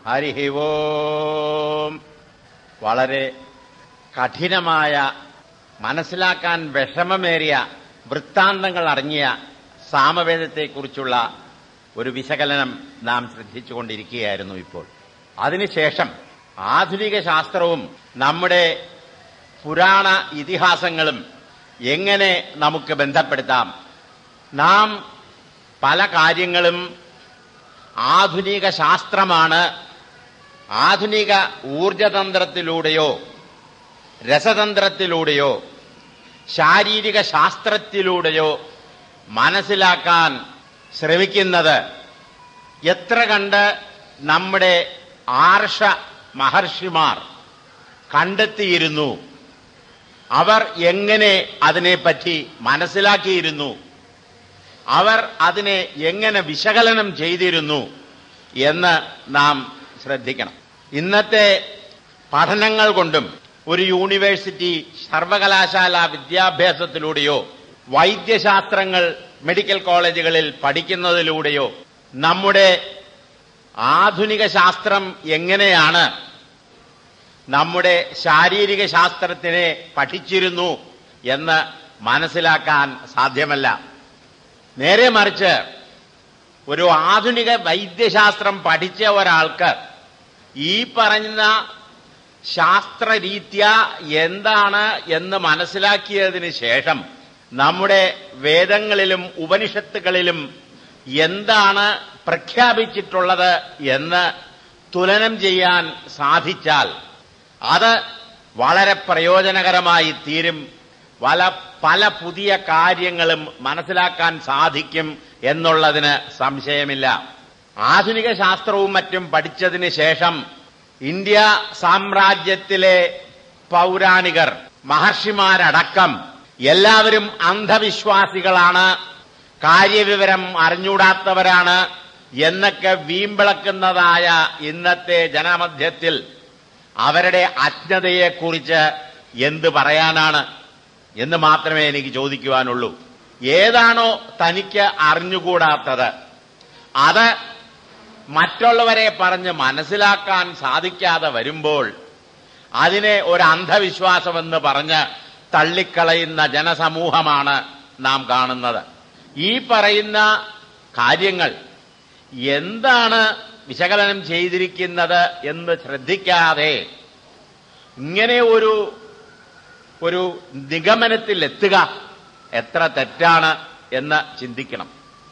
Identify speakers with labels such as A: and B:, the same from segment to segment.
A: ഹരി ഓം വളരെ കഠിനമായ മനസ്സിലാക്കാൻ വിഷമമേറിയ വൃത്താന്തങ്ങൾ അടങ്ങിയ സാമവേദത്തെക്കുറിച്ചുള്ള ഒരു വിശകലനം നാം ശ്രദ്ധിച്ചുകൊണ്ടിരിക്കുകയായിരുന്നു ഇപ്പോൾ അതിനുശേഷം ആധുനിക ശാസ്ത്രവും നമ്മുടെ പുരാണ ഇതിഹാസങ്ങളും എങ്ങനെ നമുക്ക് ബന്ധപ്പെടുത്താം നാം പല കാര്യങ്ങളും ആധുനിക ശാസ്ത്രമാണ് ആധുനിക ഊർജതന്ത്രത്തിലൂടെയോ രസതന്ത്രത്തിലൂടെയോ ശാരീരിക ശാസ്ത്രത്തിലൂടെയോ മനസ്സിലാക്കാൻ ശ്രമിക്കുന്നത് എത്ര കണ്ട് നമ്മുടെ ആർഷ മഹർഷിമാർ കണ്ടെത്തിയിരുന്നു അവർ എങ്ങനെ അതിനെപ്പറ്റി മനസ്സിലാക്കിയിരുന്നു അവർ അതിനെ എങ്ങനെ വിശകലനം ചെയ്തിരുന്നു എന്ന് നാം ശ്രദ്ധിക്കണം ഇന്നത്തെ പഠനങ്ങൾ കൊണ്ടും ഒരു യൂണിവേഴ്സിറ്റി സർവകലാശാല വിദ്യാഭ്യാസത്തിലൂടെയോ വൈദ്യശാസ്ത്രങ്ങൾ മെഡിക്കൽ കോളേജുകളിൽ പഠിക്കുന്നതിലൂടെയോ നമ്മുടെ ആധുനിക ശാസ്ത്രം എങ്ങനെയാണ് നമ്മുടെ ശാരീരിക ശാസ്ത്രത്തിനെ പഠിച്ചിരുന്നു എന്ന് മനസ്സിലാക്കാൻ സാധ്യമല്ല നേരെ മറിച്ച് ഒരു ആധുനിക വൈദ്യശാസ്ത്രം പഠിച്ച ഒരാൾക്ക് ഈ പറഞ്ഞ ശാസ്ത്രരീത്യ എന്താണ് എന്ന് മനസ്സിലാക്കിയതിന് ശേഷം നമ്മുടെ വേദങ്ങളിലും ഉപനിഷത്തുകളിലും എന്താണ് പ്രഖ്യാപിച്ചിട്ടുള്ളത് എന്ന് തുലനം ചെയ്യാൻ സാധിച്ചാൽ അത് വളരെ പ്രയോജനകരമായി തീരും പല പല പുതിയ കാര്യങ്ങളും മനസ്സിലാക്കാൻ സാധിക്കും എന്നുള്ളതിന് സംശയമില്ല ആധുനിക ശാസ്ത്രവും മറ്റും പഠിച്ചതിന് ശേഷം ഇന്ത്യ സാമ്രാജ്യത്തിലെ പൗരാണികർ മഹർഷിമാരടക്കം എല്ലാവരും അന്ധവിശ്വാസികളാണ് കാര്യവിവരം അറിഞ്ഞൂടാത്തവരാണ് എന്നൊക്കെ വീമ്പിളക്കുന്നതായ ഇന്നത്തെ ജനമധ്യത്തിൽ അവരുടെ അജ്ഞതയെക്കുറിച്ച് എന്ത് പറയാനാണ് എന്ന് മാത്രമേ എനിക്ക് ചോദിക്കുവാനുള്ളൂ ഏതാണോ തനിക്ക് അറിഞ്ഞുകൂടാത്തത് അത് മറ്റുള്ളവരെ പറഞ്ഞ് മനസ്സിലാക്കാൻ സാധിക്കാതെ വരുമ്പോൾ അതിനെ ഒരു അന്ധവിശ്വാസമെന്ന് പറഞ്ഞ് തള്ളിക്കളയുന്ന ജനസമൂഹമാണ് നാം കാണുന്നത് ഈ പറയുന്ന കാര്യങ്ങൾ എന്താണ് വിശകലനം ചെയ്തിരിക്കുന്നത് എന്ന് ശ്രദ്ധിക്കാതെ ഇങ്ങനെ ഒരു ഒരു നിഗമനത്തിൽ എത്തുക എത്ര തെറ്റാണ് എന്ന് ചിന്തിക്കണം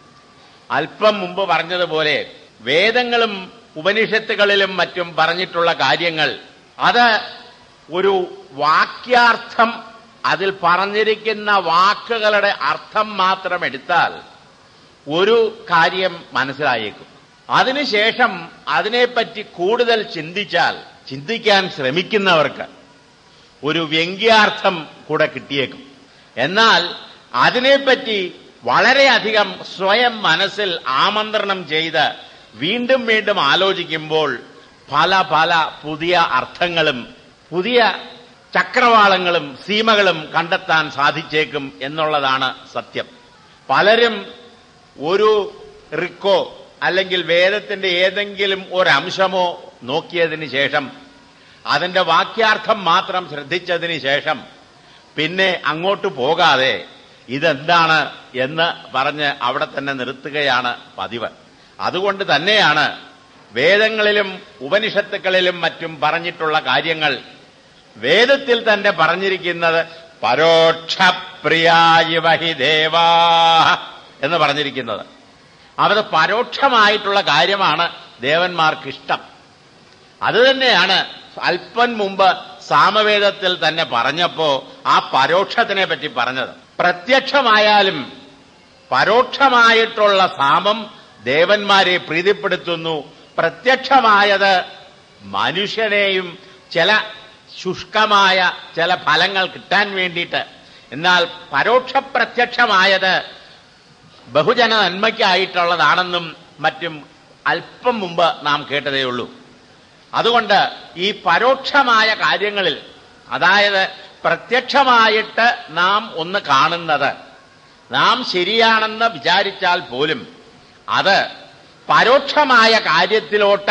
A: അല്പം മുമ്പ് പറഞ്ഞതുപോലെ വേദങ്ങളും ഉപനിഷത്തുകളിലും മറ്റും പറഞ്ഞിട്ടുള്ള കാര്യങ്ങൾ അത് ഒരു വാക്യാർത്ഥം അതിൽ പറഞ്ഞിരിക്കുന്ന വാക്കുകളുടെ അർത്ഥം മാത്രം എടുത്താൽ ഒരു കാര്യം മനസ്സിലായേക്കും അതിനുശേഷം അതിനെപ്പറ്റി കൂടുതൽ ചിന്തിച്ചാൽ ചിന്തിക്കാൻ ശ്രമിക്കുന്നവർക്ക് ഒരു വ്യംഗ്യാർത്ഥം കൂടെ കിട്ടിയേക്കും എന്നാൽ അതിനെപ്പറ്റി വളരെയധികം സ്വയം മനസ്സിൽ ആമന്ത്രണം ചെയ്ത് വീണ്ടും വീണ്ടും ആലോചിക്കുമ്പോൾ പല പല പുതിയ അർത്ഥങ്ങളും പുതിയ ചക്രവാളങ്ങളും സീമകളും കണ്ടെത്താൻ സാധിച്ചേക്കും എന്നുള്ളതാണ് സത്യം പലരും ഒരു റിക്കോ അല്ലെങ്കിൽ വേദത്തിന്റെ ഏതെങ്കിലും ഒരംശമോ നോക്കിയതിന് ശേഷം അതിന്റെ വാക്യാർത്ഥം മാത്രം ശ്രദ്ധിച്ചതിന് ശേഷം പിന്നെ അങ്ങോട്ട് പോകാതെ ഇതെന്താണ് എന്ന് പറഞ്ഞ് അവിടെ തന്നെ നിർത്തുകയാണ് പതിവ് അതുകൊണ്ട് തന്നെയാണ് വേദങ്ങളിലും ഉപനിഷത്തുക്കളിലും മറ്റും പറഞ്ഞിട്ടുള്ള കാര്യങ്ങൾ വേദത്തിൽ തന്നെ പറഞ്ഞിരിക്കുന്നത് പരോക്ഷപ്രിയായിവഹി ദേവാ എന്ന് പറഞ്ഞിരിക്കുന്നത് അത് പരോക്ഷമായിട്ടുള്ള കാര്യമാണ് ദേവന്മാർക്ക് ഇഷ്ടം അത് തന്നെയാണ് അല്പം മുമ്പ് സാമവേദത്തിൽ തന്നെ പറഞ്ഞപ്പോ ആ പരോക്ഷത്തിനെ പറ്റി പറഞ്ഞത് പ്രത്യക്ഷമായാലും പരോക്ഷമായിട്ടുള്ള സാമം ദേവന്മാരെ പ്രീതിപ്പെടുത്തുന്നു പ്രത്യക്ഷമായത് മനുഷ്യനെയും ചില ശുഷ്കമായ ചില ഫലങ്ങൾ കിട്ടാൻ വേണ്ടിയിട്ട് എന്നാൽ പരോക്ഷ പ്രത്യക്ഷമായത് ബഹുജന നന്മയ്ക്കായിട്ടുള്ളതാണെന്നും മറ്റും അല്പം മുമ്പ് നാം കേട്ടതേയുള്ളൂ അതുകൊണ്ട് ഈ പരോക്ഷമായ കാര്യങ്ങളിൽ അതായത് പ്രത്യക്ഷമായിട്ട് നാം ഒന്ന് കാണുന്നത് നാം ശരിയാണെന്ന് വിചാരിച്ചാൽ പോലും അത് പരോക്ഷമായ കാര്യത്തിലോട്ട്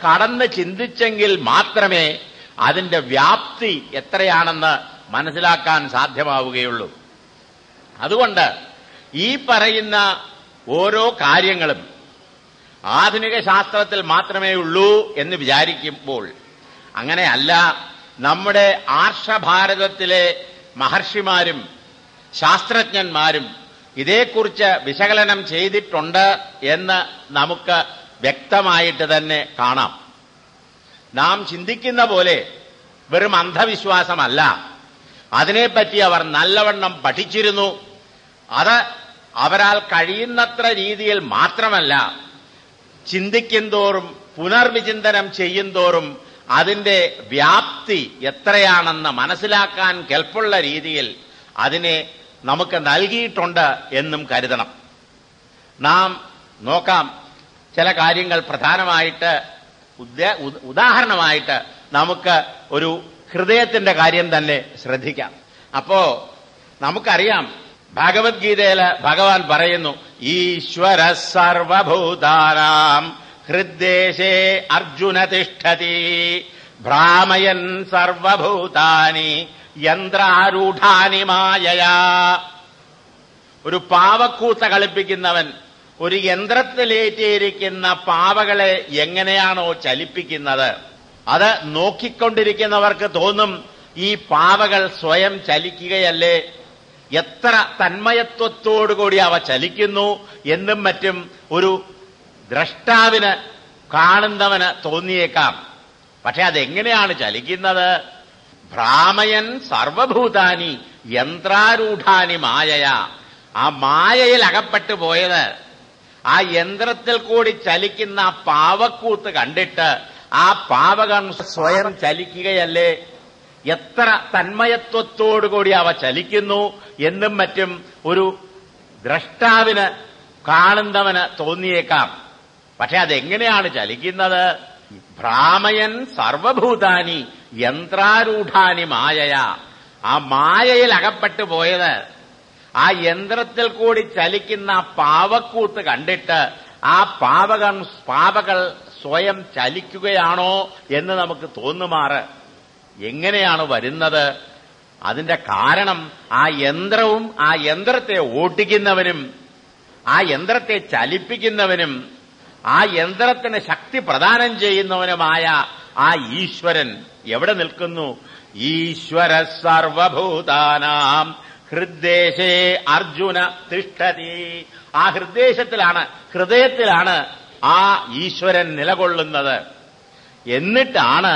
A: കടന്ന് ചിന്തിച്ചെങ്കിൽ മാത്രമേ അതിന്റെ വ്യാപ്തി എത്രയാണെന്ന് മനസ്സിലാക്കാൻ സാധ്യമാവുകയുള്ളൂ അതുകൊണ്ട് ഈ പറയുന്ന ഓരോ കാര്യങ്ങളും ആധുനിക ശാസ്ത്രത്തിൽ മാത്രമേ ഉള്ളൂ എന്ന് വിചാരിക്കുമ്പോൾ അങ്ങനെയല്ല നമ്മുടെ ആർഷഭാരതത്തിലെ മഹർഷിമാരും ശാസ്ത്രജ്ഞന്മാരും ഇതേക്കുറിച്ച് വിശകലനം ചെയ്തിട്ടുണ്ട് എന്ന് നമുക്ക് വ്യക്തമായിട്ട് തന്നെ കാണാം നാം ചിന്തിക്കുന്ന പോലെ വെറും അന്ധവിശ്വാസമല്ല അതിനെപ്പറ്റി അവർ നല്ലവണ്ണം പഠിച്ചിരുന്നു അത് അവരാൽ കഴിയുന്നത്ര രീതിയിൽ മാത്രമല്ല ചിന്തിക്കും തോറും പുനർവിചിന്തനം ചെയ്യും തോറും അതിന്റെ വ്യാപ്തി എത്രയാണെന്ന് മനസ്സിലാക്കാൻ കെൽപ്പുള്ള രീതിയിൽ അതിനെ നമുക്ക് നൽകിയിട്ടുണ്ട് എന്നും കരുതണം നാം നോക്കാം ചില കാര്യങ്ങൾ പ്രധാനമായിട്ട് ഉദ്ദേ- ഉ- ഉദാഹരണമായിട്ട് നമുക്ക് ഒരു ഹൃദയത്തിന്റെ കാര്യം തന്നെ ശ്രദ്ധിക്കാം അപ്പോ നമുക്കറിയാം ഭഗവത്ഗീതയില് ഭഗവാൻ പറയുന്നു ഈശ്വര സർവഭൂതാനാം ഹൃദ്ദേശേ അർജുന തിഷ്ഠതി ഭ്രാമയൻ സർവഭൂതാനി യന്ത്രാരൂഢാനി മായയാ ഒരു പാവക്കൂത്ത കളിപ്പിക്കുന്നവൻ ഒരു യന്ത്രത്തിലേറ്റിയിരിക്കുന്ന പാവകളെ എങ്ങനെയാണോ ചലിപ്പിക്കുന്നത് അത് നോക്കിക്കൊണ്ടിരിക്കുന്നവർക്ക് തോന്നും ഈ പാവകൾ സ്വയം ചലിക്കുകയല്ലേ എത്ര തന്മയത്വത്തോടുകൂടി അവ ചലിക്കുന്നു എന്നും മറ്റും ഒരു ദ്രഷ്ടാവിന് കാണുന്നവന് തോന്നിയേക്കാം പക്ഷെ അതെങ്ങനെയാണ് ചലിക്കുന്നത് ഭ്രാമയൻ സർവഭൂതാനി യന്ത്രാരൂഢാനി മായയ ആ മായയിൽ അകപ്പെട്ടു പോയത് ആ യന്ത്രത്തിൽ കൂടി ചലിക്കുന്ന ആ പാവക്കൂത്ത് കണ്ടിട്ട് ആ പാവകൻ സ്വയം ചലിക്കുകയല്ലേ എത്ര തന്മയത്വത്തോടുകൂടി അവ ചലിക്കുന്നു എന്നും മറ്റും ഒരു ദ്രഷ്ടാവിന് കാണുന്നവന് തോന്നിയേക്കാം പക്ഷെ അതെങ്ങനെയാണ് ചലിക്കുന്നത് ഭ്രാമയൻ സർവഭൂതാനി യന്ത്രാരൂഢാനി മായയ ആ മായയിൽ അകപ്പെട്ടു പോയത് ആ യന്ത്രത്തിൽ കൂടി ചലിക്കുന്ന ആ പാവക്കൂത്ത് കണ്ടിട്ട് ആ പാവകൻ പാവകൾ സ്വയം ചലിക്കുകയാണോ എന്ന് നമുക്ക് തോന്നുമാറ് എങ്ങനെയാണ് വരുന്നത് അതിന്റെ കാരണം ആ യന്ത്രവും ആ യന്ത്രത്തെ ഓട്ടിക്കുന്നവനും ആ യന്ത്രത്തെ ചലിപ്പിക്കുന്നവനും ആ യന്ത്രത്തിന് ശക്തി പ്രദാനം ചെയ്യുന്നവനുമായ ആ ഈശ്വരൻ എവിടെ നിൽക്കുന്നു ഈശ്വര സർവഭൂതാനാം ഹൃദ്ദേശേ അർജുന തിഷ്ഠതി ആ ഹൃദ്ദേശത്തിലാണ് ഹൃദയത്തിലാണ് ആ ഈശ്വരൻ നിലകൊള്ളുന്നത് എന്നിട്ടാണ്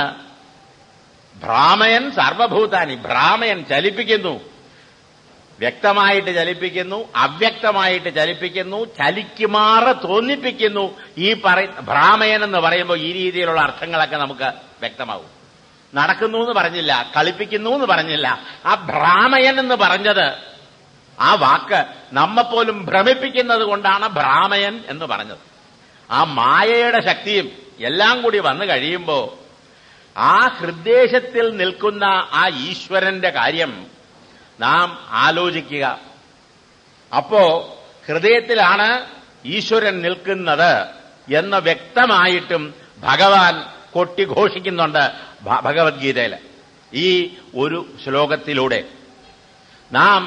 A: ഭ്രാമയൻ സർവഭൂതാനി ഭ്രാമയൻ ചലിപ്പിക്കുന്നു വ്യക്തമായിട്ട് ചലിപ്പിക്കുന്നു അവ്യക്തമായിട്ട് ചലിപ്പിക്കുന്നു ചലിക്കുമാറ് തോന്നിപ്പിക്കുന്നു ഈ പറ ഭ്രാമയൻ എന്ന് പറയുമ്പോൾ ഈ രീതിയിലുള്ള അർത്ഥങ്ങളൊക്കെ നമുക്ക് വ്യക്തമാവും നടക്കുന്നു എന്ന് പറഞ്ഞില്ല കളിപ്പിക്കുന്നു എന്ന് പറഞ്ഞില്ല ആ ഭ്രാമയൻ എന്ന് പറഞ്ഞത് ആ വാക്ക് നമ്മെപ്പോലും ഭ്രമിപ്പിക്കുന്നത് കൊണ്ടാണ് ഭ്രാമയൻ എന്ന് പറഞ്ഞത് ആ മായയുടെ ശക്തിയും എല്ലാം കൂടി വന്നു കഴിയുമ്പോ ആ ഹൃദ്ദേശത്തിൽ നിൽക്കുന്ന ആ ഈശ്വരന്റെ കാര്യം നാം ആലോചിക്കുക അപ്പോ ഹൃദയത്തിലാണ് ഈശ്വരൻ നിൽക്കുന്നത് എന്ന് വ്യക്തമായിട്ടും ഭഗവാൻ കൊട്ടിഘോഷിക്കുന്നുണ്ട് ഭ- ഭഗവത്ഗീതയിൽ ഈ ഒരു ശ്ലോകത്തിലൂടെ നാം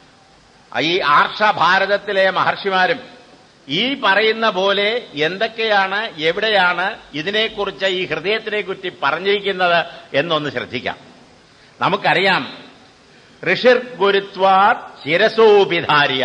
A: ഈ ആർഷഭാരതത്തിലെ മഹർഷിമാരും ഈ പറയുന്ന പോലെ എന്തൊക്കെയാണ് എവിടെയാണ് ഇതിനെക്കുറിച്ച് ഈ ഹൃദയത്തിനെ കുറിച്ച് പറഞ്ഞിരിക്കുന്നത് എന്നൊന്ന് ശ്രദ്ധിക്കാം നമുക്കറിയാം ഋഷിർ ഗുരുത്വാത് ശിരസോപിധാര്യ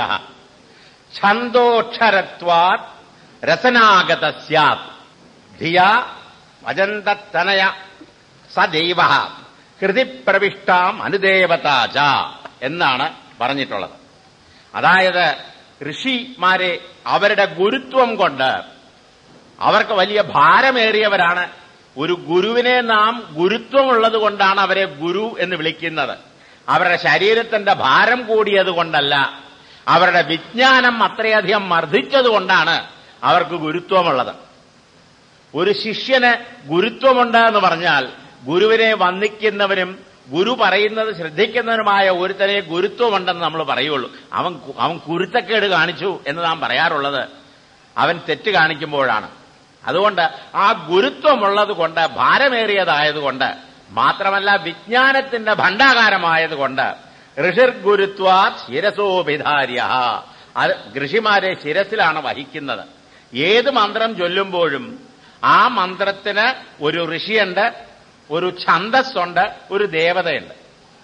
A: ഛന്തോക്ഷരത്വാത് രസനാഗത സ്യാത് ധിയ വജന്തത്തനയ സദൈവ ഹൃതിപ്രവിഷ്ടാം അനുദേവതാച എന്നാണ് പറഞ്ഞിട്ടുള്ളത് അതായത് ഋഷിമാരെ അവരുടെ ഗുരുത്വം കൊണ്ട് അവർക്ക് വലിയ ഭാരമേറിയവരാണ് ഒരു ഗുരുവിനെ നാം ഗുരുത്വമുള്ളത് കൊണ്ടാണ് അവരെ ഗുരു എന്ന് വിളിക്കുന്നത് അവരുടെ ശരീരത്തിന്റെ ഭാരം കൂടിയത് കൊണ്ടല്ല അവരുടെ വിജ്ഞാനം അത്രയധികം മർദ്ദിച്ചതുകൊണ്ടാണ് അവർക്ക് ഗുരുത്വമുള്ളത് ഒരു ശിഷ്യന് ഗുരുത്വമുണ്ട് എന്ന് പറഞ്ഞാൽ ഗുരുവിനെ വന്ദിക്കുന്നവനും ഗുരു പറയുന്നത് ശ്രദ്ധിക്കുന്നവനുമായ ഒരുത്തനെ ഗുരുത്വമുണ്ടെന്ന് നമ്മൾ പറയുള്ളൂ അവൻ കു- അവൻ കുരുത്തക്കേട് കാണിച്ചു എന്ന് നാം പറയാറുള്ളത് അവൻ തെറ്റ് കാണിക്കുമ്പോഴാണ് അതുകൊണ്ട് ആ ഗുരുത്വമുള്ളത് കൊണ്ട് ഭാരമേറിയതായതുകൊണ്ട് മാത്രമല്ല വിജ്ഞാനത്തിന്റെ ഭണ്ഡാകാരമായതുകൊണ്ട് ഋഷിർ ഗുരുത്വാ ശിരസോഭിധാര്യ അത് ഋഷിമാരെ ശിരസിലാണ് വഹിക്കുന്നത് ഏത് മന്ത്രം ചൊല്ലുമ്പോഴും ആ മന്ത്രത്തിന് ഒരു ഋഷിയുണ്ട് ഒരു ഛന്തസ്സുണ്ട് ഒരു ദേവതയുണ്ട്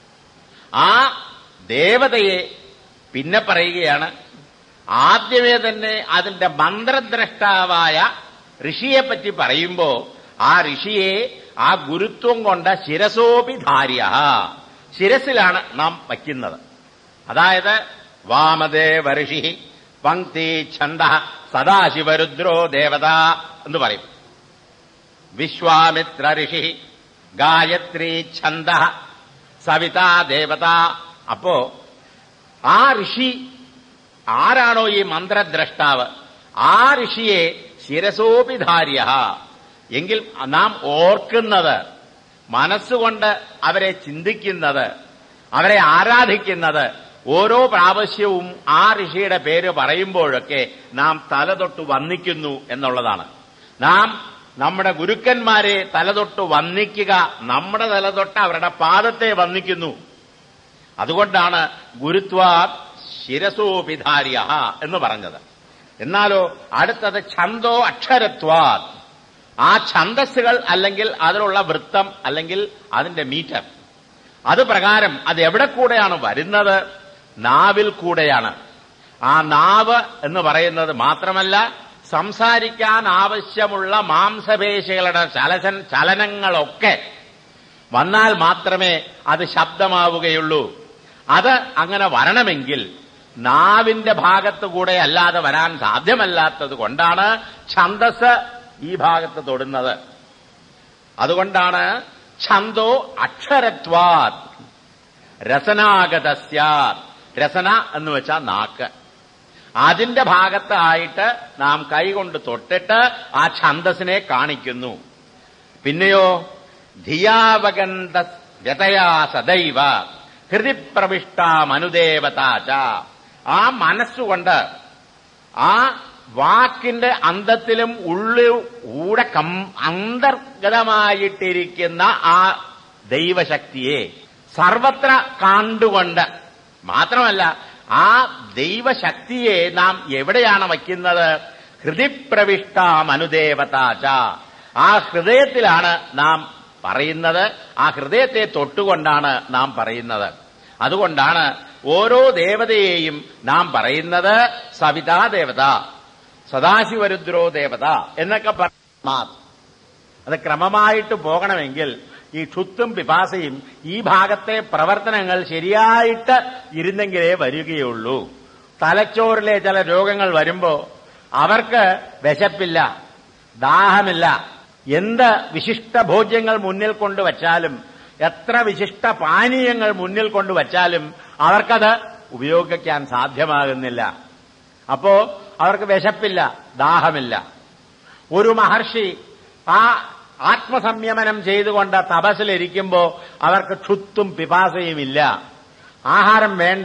A: ആ ദേവതയെ പിന്നെ പറയുകയാണ് ആദ്യമേ തന്നെ അതിന്റെ മന്ത്രദ്രഷ്ടാവായ ഋഷിയെപ്പറ്റി പറയുമ്പോ ആ ഋഷിയെ ആ ഗുരുത്വം കൊണ്ട് ശിരസോപിധാര്യ ശിരസിലാണ് നാം വയ്ക്കുന്നത് അതായത് വാമദേവ ഋഷി പങ്ക്തി ഛന്ദ സദാശിവരുദ്രോ ദേവത എന്ന് പറയും വിശ്വാമിത്ര ഋഷി ഗായത്രി ഛന്ദ സവിതാ ദേവത അപ്പോ ആ ഋഷി ആരാണോ ഈ മന്ത്രദ്രഷ്ടാവ് ആ ഋഷിയെ ശിരസോപിധാര്യ എങ്കിൽ നാം ഓർക്കുന്നത് മനസ്സുകൊണ്ട് അവരെ ചിന്തിക്കുന്നത് അവരെ ആരാധിക്കുന്നത് ഓരോ പ്രാവശ്യവും ആ ഋഷിയുടെ പേര് പറയുമ്പോഴൊക്കെ നാം തലതൊട്ട് വന്നിക്കുന്നു എന്നുള്ളതാണ് നാം നമ്മുടെ ഗുരുക്കന്മാരെ തലതൊട്ട് വന്നിക്കുക നമ്മുടെ തലതൊട്ട് അവരുടെ പാദത്തെ വന്നിക്കുന്നു അതുകൊണ്ടാണ് ഗുരുത്വാ ശിരസോപിധാര്യ എന്ന് പറഞ്ഞത് എന്നാലോ അടുത്തത് ഛന്തോ അക്ഷരത്വാ ആ ഛന്തസ്സുകൾ അല്ലെങ്കിൽ അതിലുള്ള വൃത്തം അല്ലെങ്കിൽ അതിന്റെ മീറ്റർ അത് പ്രകാരം അത് എവിടെ കൂടെയാണ് വരുന്നത് നാവിൽ കൂടെയാണ് ആ നാവ് എന്ന് പറയുന്നത് മാത്രമല്ല സംസാരിക്കാൻ ആവശ്യമുള്ള മാംസപേശികളുടെ ചലചൻ ചലനങ്ങളൊക്കെ വന്നാൽ മാത്രമേ അത് ശബ്ദമാവുകയുള്ളൂ അത് അങ്ങനെ വരണമെങ്കിൽ നാവിന്റെ ഭാഗത്ത് കൂടെ അല്ലാതെ വരാൻ സാധ്യമല്ലാത്തത് കൊണ്ടാണ് ഛന്തസ് ഈ ഭാഗത്ത് തൊടുന്നത് അതുകൊണ്ടാണ് ഛന്തോ അക്ഷരത്വാത് രസനാഗതസ്യാത് രസന എന്ന് വെച്ചാൽ നാക്ക് അതിന്റെ ഭാഗത്തായിട്ട് നാം കൈകൊണ്ട് തൊട്ടിട്ട് ആ ഛന്തസിനെ കാണിക്കുന്നു പിന്നെയോ ധിയാവഗന്ത വ്യതയാ സദൈവ ഹൃദിപ്രവിഷ്ടാമനുദേവതാച ആ മനസ്സുകൊണ്ട് ആ വാക്കിന്റെ അന്തത്തിലും ഉള്ളിൽ ഊടെ കം അന്തർഗതമായിട്ടിരിക്കുന്ന ആ ദൈവശക്തിയെ സർവത്ര കണ്ടുകൊണ്ട് മാത്രമല്ല ആ ദൈവശക്തിയെ നാം എവിടെയാണ് വയ്ക്കുന്നത് ഹൃദിപ്രവിഷ്ടാം അനുദേവതാച ആ ഹൃദയത്തിലാണ് നാം പറയുന്നത് ആ ഹൃദയത്തെ തൊട്ടുകൊണ്ടാണ് നാം പറയുന്നത് അതുകൊണ്ടാണ് ഓരോ ദേവതയെയും നാം പറയുന്നത് സവിതാ ദേവത സദാശിവരുദ്രോ ദേവത എന്നൊക്കെ പറയുന്ന അത് ക്രമമായിട്ട് പോകണമെങ്കിൽ ഈ ക്ഷുത്തും പിപാസയും ഈ ഭാഗത്തെ പ്രവർത്തനങ്ങൾ ശരിയായിട്ട് ഇരുന്നെങ്കിലേ വരികയുള്ളൂ തലച്ചോറിലെ ചില രോഗങ്ങൾ വരുമ്പോ അവർക്ക് വിശപ്പില്ല ദാഹമില്ല എന്ത് വിശിഷ്ട ഭോജ്യങ്ങൾ മുന്നിൽ കൊണ്ടുവച്ചാലും എത്ര വിശിഷ്ട പാനീയങ്ങൾ മുന്നിൽ കൊണ്ടുവച്ചാലും അവർക്കത് ഉപയോഗിക്കാൻ സാധ്യമാകുന്നില്ല അപ്പോ അവർക്ക് വിശപ്പില്ല ദാഹമില്ല ഒരു മഹർഷി ആ ആത്മസംയമനം ചെയ്തുകൊണ്ട് തപസ്സിലിരിക്കുമ്പോ അവർക്ക് ക്ഷുത്തും പിപാസയും ഇല്ല ആഹാരം വേണ്ട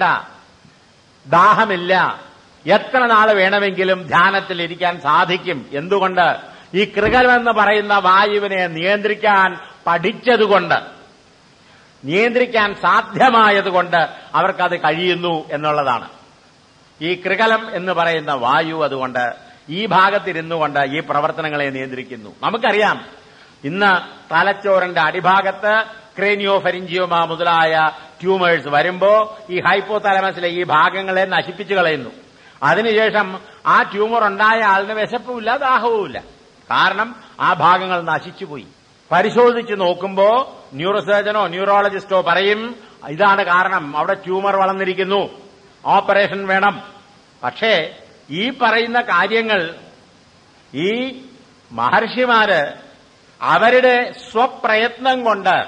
A: ദാഹമില്ല എത്ര നാൾ വേണമെങ്കിലും ധ്യാനത്തിൽ ഇരിക്കാൻ സാധിക്കും എന്തുകൊണ്ട് ഈ കൃകലെന്ന് പറയുന്ന വായുവിനെ നിയന്ത്രിക്കാൻ പഠിച്ചതുകൊണ്ട് നിയന്ത്രിക്കാൻ സാധ്യമായതുകൊണ്ട് അവർക്കത് കഴിയുന്നു എന്നുള്ളതാണ് ഈ കൃകലം എന്ന് പറയുന്ന വായു അതുകൊണ്ട് ഈ ഭാഗത്തിരുന്നുകൊണ്ട് ഈ പ്രവർത്തനങ്ങളെ നിയന്ത്രിക്കുന്നു നമുക്കറിയാം ഇന്ന് തലച്ചോറിന്റെ അടിഭാഗത്ത് ക്രേനിയോ ഫെരിഞ്ചിയോമ മുതലായ ട്യൂമേഴ്സ് വരുമ്പോ ഈ ഹൈപ്പോ തലമസിലെ ഈ ഭാഗങ്ങളെ നശിപ്പിച്ചു കളയുന്നു അതിനുശേഷം ആ ട്യൂമർ ഉണ്ടായ ആളിന് വിശപ്പുമില്ല ദാഹവുമില്ല കാരണം ആ ഭാഗങ്ങൾ നശിച്ചുപോയി പരിശോധിച്ച് നോക്കുമ്പോ ന്യൂറോസർജനോ ന്യൂറോളജിസ്റ്റോ പറയും ഇതാണ് കാരണം അവിടെ ട്യൂമർ വളർന്നിരിക്കുന്നു ഓപ്പറേഷൻ വേണം പക്ഷേ ഈ പറയുന്ന കാര്യങ്ങൾ ഈ മഹർഷിമാര് അവരുടെ സ്വപ്രയത്നം കൊണ്ട്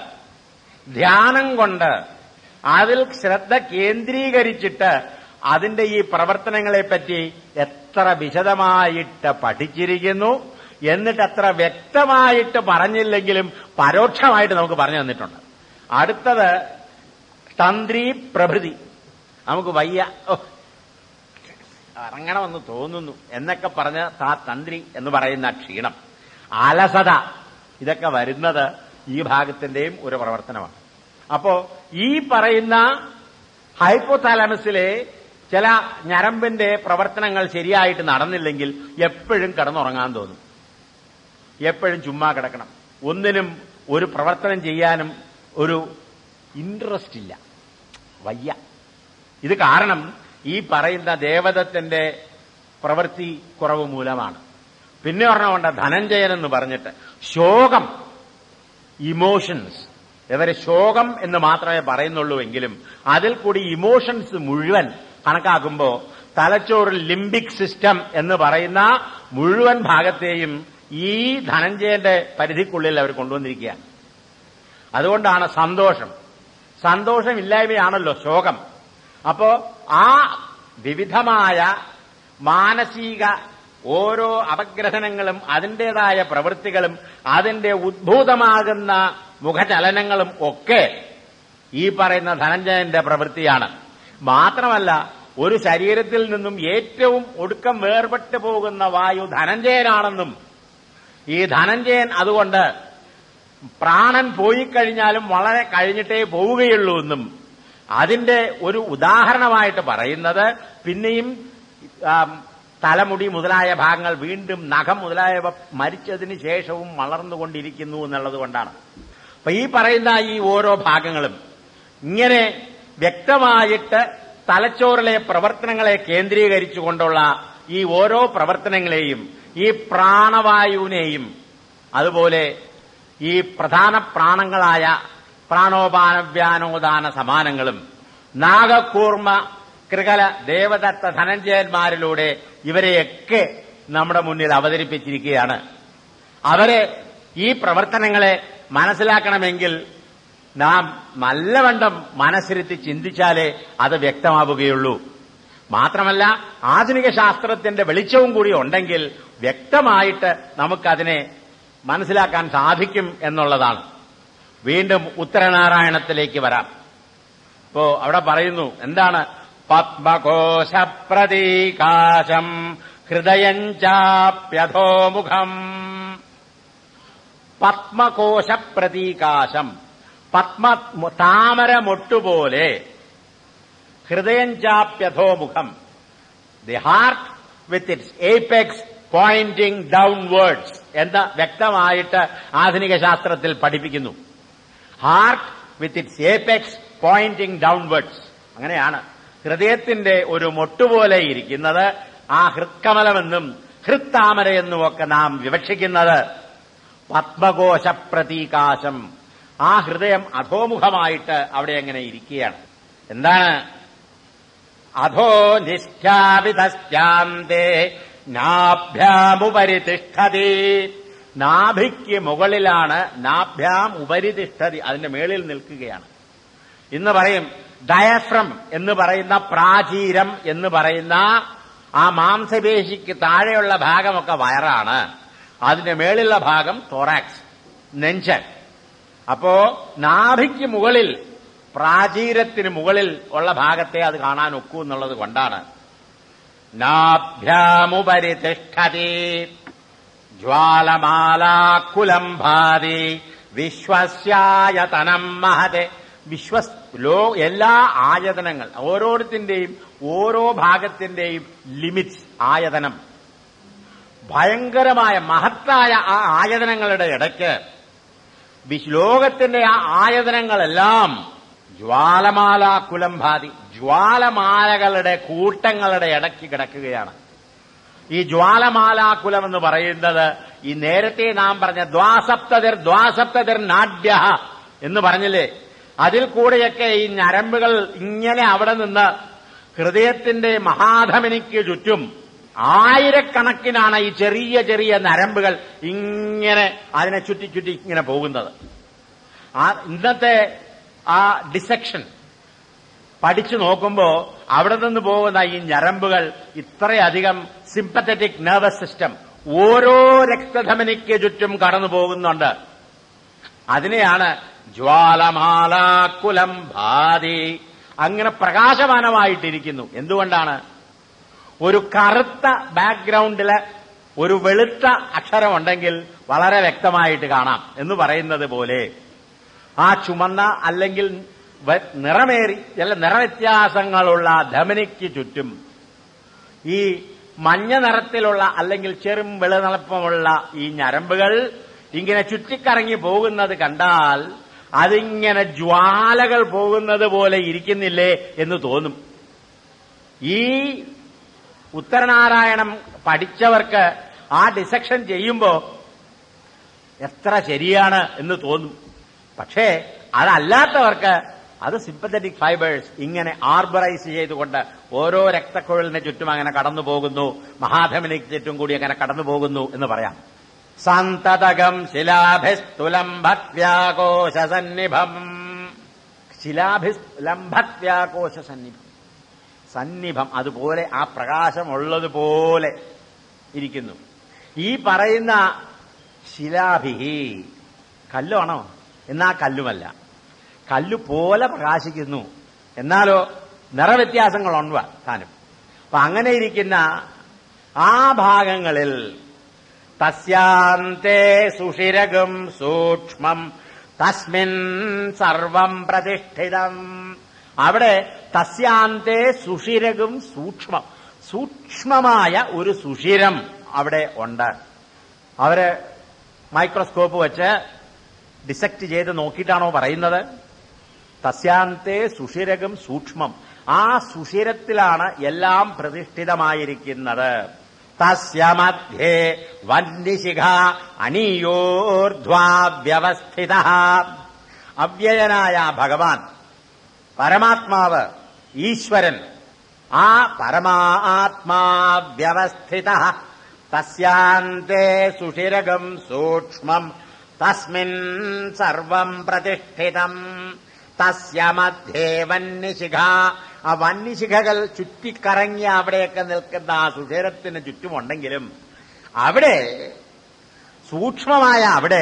A: ധ്യാനം കൊണ്ട് അതിൽ ശ്രദ്ധ കേന്ദ്രീകരിച്ചിട്ട് അതിന്റെ ഈ പ്രവർത്തനങ്ങളെപ്പറ്റി എത്ര വിശദമായിട്ട് പഠിച്ചിരിക്കുന്നു എന്നിട്ട് അത്ര വ്യക്തമായിട്ട് പറഞ്ഞില്ലെങ്കിലും പരോക്ഷമായിട്ട് നമുക്ക് പറഞ്ഞു തന്നിട്ടുണ്ട് അടുത്തത് തന്ത്രി പ്രഭൃതി നമുക്ക് വയ്യ ഓ ഇറങ്ങണമെന്ന് തോന്നുന്നു എന്നൊക്കെ പറഞ്ഞ് ആ തന്ത്രി എന്ന് പറയുന്ന ക്ഷീണം അലസത ഇതൊക്കെ വരുന്നത് ഈ ഭാഗത്തിന്റെയും ഒരു പ്രവർത്തനമാണ് അപ്പോ ഈ പറയുന്ന ഹൈപ്പോതാലമസിലെ ചില ഞരമ്പിന്റെ പ്രവർത്തനങ്ങൾ ശരിയായിട്ട് നടന്നില്ലെങ്കിൽ എപ്പോഴും കിടന്നുറങ്ങാൻ തോന്നും എപ്പോഴും ചുമ്മാ കിടക്കണം ഒന്നിനും ഒരു പ്രവർത്തനം ചെയ്യാനും ഒരു ഇൻട്രസ്റ്റ് ഇല്ല വയ്യ ഇത് കാരണം ഈ പറയുന്ന ദേവതത്തിന്റെ പ്രവൃത്തി കുറവ് മൂലമാണ് പിന്നെ പറഞ്ഞുകൊണ്ട് ധനഞ്ജയൻ എന്ന് പറഞ്ഞിട്ട് ശോകം ഇമോഷൻസ് ഇവരെ ശോകം എന്ന് മാത്രമേ പറയുന്നുള്ളൂ എങ്കിലും അതിൽ കൂടി ഇമോഷൻസ് മുഴുവൻ കണക്കാക്കുമ്പോൾ തലച്ചോറിൽ ലിംബിക് സിസ്റ്റം എന്ന് പറയുന്ന മുഴുവൻ ഭാഗത്തെയും ഈ ധനഞ്ജയന്റെ പരിധിക്കുള്ളിൽ അവർ കൊണ്ടുവന്നിരിക്കുകയാണ് അതുകൊണ്ടാണ് സന്തോഷം സന്തോഷമില്ലായ്മയാണല്ലോ ശോകം അപ്പോ ആ വിവിധമായ മാനസിക ഓരോ അപഗ്രഹനങ്ങളും അതിൻ്റെതായ പ്രവൃത്തികളും അതിന്റെ ഉദ്ഭൂതമാകുന്ന മുഖചലനങ്ങളും ഒക്കെ ഈ പറയുന്ന ധനഞ്ജയന്റെ പ്രവൃത്തിയാണ് മാത്രമല്ല ഒരു ശരീരത്തിൽ നിന്നും ഏറ്റവും ഒടുക്കം വേർപെട്ടു പോകുന്ന വായു ധനഞ്ജയനാണെന്നും ഈ ധനഞ്ജയൻ അതുകൊണ്ട് പ്രാണൻ പോയി കഴിഞ്ഞാലും വളരെ കഴിഞ്ഞിട്ടേ പോവുകയുള്ളൂ എന്നും അതിന്റെ ഒരു ഉദാഹരണമായിട്ട് പറയുന്നത് പിന്നെയും ആം, തലമുടി മുതലായ ഭാഗങ്ങൾ വീണ്ടും നഖം മുതലായവ മരിച്ചതിന് ശേഷവും വളർന്നുകൊണ്ടിരിക്കുന്നു എന്നുള്ളത് കൊണ്ടാണ് അപ്പൊ ഈ പറയുന്ന ഈ ഓരോ ഭാഗങ്ങളും ഇങ്ങനെ വ്യക്തമായിട്ട് തലച്ചോറിലെ പ്രവർത്തനങ്ങളെ കേന്ദ്രീകരിച്ചുകൊണ്ടുള്ള ഈ ഓരോ പ്രവർത്തനങ്ങളെയും ഈ പ്രാണവായുവിനെയും അതുപോലെ ഈ പ്രധാന പ്രാണങ്ങളായ പ്രാണോപാനവ്യാനോദാന സമാനങ്ങളും നാഗകൂർമ്മ കൃകല ദേവദത്ത ധനഞ്ജയന്മാരിലൂടെ ഇവരെയൊക്കെ നമ്മുടെ മുന്നിൽ അവതരിപ്പിച്ചിരിക്കുകയാണ് അവരെ ഈ പ്രവർത്തനങ്ങളെ മനസ്സിലാക്കണമെങ്കിൽ നാം നല്ലവണ്ണം മനസ്സിരുത്തി ചിന്തിച്ചാലേ അത് വ്യക്തമാവുകയുള്ളൂ മാത്രമല്ല ആധുനിക ശാസ്ത്രത്തിന്റെ വെളിച്ചവും കൂടി ഉണ്ടെങ്കിൽ വ്യക്തമായിട്ട് നമുക്കതിനെ മനസ്സിലാക്കാൻ സാധിക്കും എന്നുള്ളതാണ് വീണ്ടും ഉത്തരനാരായണത്തിലേക്ക് വരാം ഇപ്പോ അവിടെ പറയുന്നു എന്താണ് പത്മകോശ പ്രതീകാശം ഹൃദയം ചാപ്യധോമുഖം പത്മകോശ പ്രതീകാശം പത്മ താമര മൊട്ടുപോലെ ഹൃദയം ചാപ്യധോമുഖം the heart with its apex pointing downwards എന്ന് വ്യക്തമായിട്ട് ആധുനിക ശാസ്ത്രത്തിൽ പഠിപ്പിക്കുന്നു heart with its apex pointing downwards അങ്ങനെയാണ് ഹൃദയത്തിന്റെ ഒരു മൊട്ടുപോലെ ഇരിക്കുന്നത് ആ ഹൃത്കമലമെന്നും ഹൃത്താമരയെന്നും ഒക്കെ നാം വിവക്ഷിക്കുന്നത് പത്മകോശ പ്രതീകാശം ആ ഹൃദയം അധോമുഖമായിട്ട് അവിടെ അങ്ങനെ ഇരിക്കുകയാണ് എന്താണ് അധോ നിശ്ചാവിതശ്ചാന്തേ നാഭ്യാമുപരി തിഷ്ഠതി നാഭിക്ക് മുകളിലാണ് നാഭ്യാം ഉപരി തിഷ്ഠതി അതിന്റെ മേളിൽ നിൽക്കുകയാണ് ഇന്ന് പറയും ഡയഫ്രം എന്ന് പറയുന്ന പ്രാചീരം എന്ന് പറയുന്ന ആ മാംസപേശിക്ക് താഴെയുള്ള ഭാഗമൊക്കെ വയറാണ് അതിന്റെ മേളിലുള്ള ഭാഗം തോറാക്സ് നെഞ്ച് അപ്പോ നാഭിക്ക് മുകളിൽ പ്രാചീരത്തിന് മുകളിൽ ഉള്ള ഭാഗത്തെ അത് കാണാൻ ഒക്കൂ എന്നുള്ളത് കൊണ്ടാണ് നാഭ്യാമുപരി തിഷ്ഠതി ജ്വാലമാലാക്കുലംഭാതി വിശ്വസ്യായതനം മഹതെ വിശ്വസ് ലോ എല്ലാ ആയതനങ്ങൾ ഓരോരുത്തിന്റെയും ഓരോ ഭാഗത്തിന്റെയും ലിമിറ്റ്സ് ആയതനം ഭയങ്കരമായ മഹത്തായ ആ ആയതനങ്ങളുടെ ഇടയ്ക്ക് വിശ്- ലോകത്തിന്റെ ആ ആയതനങ്ങളെല്ലാം ജ്വാലമാല കുലംഭാതി ജ്വാലമാലകളുടെ കൂട്ടങ്ങളുടെ ഇടയ്ക്ക് കിടക്കുകയാണ് ഈ ജ്വാലമാലാകുലം എന്ന് പറയുന്നത് ഈ നേരത്തെ നാം പറഞ്ഞ ദ്വാസപ്തതിർ ദ്വാസപ്തതിർ നാഡ്യ എന്ന് പറഞ്ഞില്ലേ അതിൽ കൂടെയൊക്കെ ഈ ഞരമ്പുകൾ ഇങ്ങനെ അവിടെ നിന്ന് ഹൃദയത്തിന്റെ മഹാധമനിക്ക് ചുറ്റും ആയിരക്കണക്കിനാണ് ഈ ചെറിയ ചെറിയ നരമ്പുകൾ ഇങ്ങനെ അതിനെ ചുറ്റി ചുറ്റി ഇങ്ങനെ പോകുന്നത് ആ ഇന്നത്തെ ആ ഡിസെക്ഷൻ പഠിച്ചു നോക്കുമ്പോ അവിടെ നിന്ന് പോകുന്ന ഈ ഞരമ്പുകൾ ഇത്രയധികം സിമ്പത്തറ്റിക് നെർവസ് സിസ്റ്റം ഓരോ രക്തധമനിക്ക് ചുറ്റും കടന്നു പോകുന്നുണ്ട് അതിനെയാണ് ജ്വാലമാലാക്കുലം ഭാതി അങ്ങനെ പ്രകാശമാനമായിട്ടിരിക്കുന്നു എന്തുകൊണ്ടാണ് ഒരു കറുത്ത ബാക്ക്ഗ്രൗണ്ടില് ഒരു വെളുത്ത അക്ഷരമുണ്ടെങ്കിൽ വളരെ വ്യക്തമായിട്ട് കാണാം എന്ന് പറയുന്നത് പോലെ ആ ചുമന്ന അല്ലെങ്കിൽ വ- നിറമേറി ചില നിറവ്യത്യാസങ്ങളുള്ള ധമനിക്ക് ചുറ്റും ഈ മഞ്ഞ നിറത്തിലുള്ള അല്ലെങ്കിൽ ചെറും വെളുനിളപ്പമുള്ള ഈ ഞരമ്പുകൾ ഇങ്ങനെ ചുറ്റിക്കറങ്ങി പോകുന്നത് കണ്ടാൽ അതിങ്ങനെ ജ്വാലകൾ പോകുന്നത് പോലെ ഇരിക്കുന്നില്ലേ എന്ന് തോന്നും ഈ ഉത്തരനാരായണം പഠിച്ചവർക്ക് ആ ഡിസക്ഷൻ ചെയ്യുമ്പോ എത്ര ശരിയാണ് എന്ന് തോന്നും പക്ഷേ അതല്ലാത്തവർക്ക് അത് സിമ്പത്തറ്റിക് ഫൈബേഴ്സ് ഇങ്ങനെ ആർബറൈസ് ചെയ്തുകൊണ്ട് ഓരോ രക്തക്കുഴലിന് ചുറ്റും അങ്ങനെ കടന്നു പോകുന്നു മഹാധമനിക്ക് ചുറ്റും കൂടി അങ്ങനെ കടന്നു പോകുന്നു എന്ന് പറയാം സന്തതകം ശിലാഭിസ്തുലംഭത്യാകോശ സന്നിഭം ശിലാഭിസ്തുലംഭത്യാകോശ സന്നിഭം സന്നിഭം അതുപോലെ ആ പ്രകാശമുള്ളതുപോലെ ഇരിക്കുന്നു ഈ പറയുന്ന ശിലാഭിഹി കല്ലാണോ എന്നാ കല്ലുമല്ല കല്ലു പോലെ പ്രകാശിക്കുന്നു എന്നാലോ നിറവ്യത്യാസങ്ങളുണ്ട് താനും അപ്പൊ അങ്ങനെ ഇരിക്കുന്ന ആ ഭാഗങ്ങളിൽ തസ്യാന്തേ സുഷിരകം സൂക്ഷ്മം തസ്മിൻ സർവം പ്രതിഷ്ഠിതം അവിടെ തസ്യാന്തേ സുഷിരകം സൂക്ഷ്മം സൂക്ഷ്മമായ ഒരു സുഷിരം അവിടെ ഉണ്ട് അവര് മൈക്രോസ്കോപ്പ് വെച്ച് ഡിസെക്ട് ചെയ്ത് നോക്കിയിട്ടാണോ പറയുന്നത് തസ്യാന്തേ സുഷിരകം സൂക്ഷ്മം ആ സുഷിരത്തിലാണ് എല്ലാം പ്രതിഷ്ഠിതമായിരിക്കുന്നത് തസ്യ മധ്യേ വന്യശിഖ അനീയോർധ്വാ വ്യവസ്ഥിത അവ്യയനായ ഭഗവാൻ പരമാത്മാവ് ഈശ്വരൻ ആ പരമാത്മാ വ്യവസ്ഥിത തസ്യാന്തേ സുഷിരകം സൂക്ഷ്മം തസ്മിൻ സർവം പ്രതിഷ്ഠിതം തസ്യ മധ്യേ വന്യശിഖ ആ വന്യശിഖകൾ ചുറ്റിക്കറങ്ങി അവിടെയൊക്കെ നിൽക്കുന്ന ആ സുഷിരത്തിന് ചുറ്റുമുണ്ടെങ്കിലും അവിടെ സൂക്ഷ്മമായ അവിടെ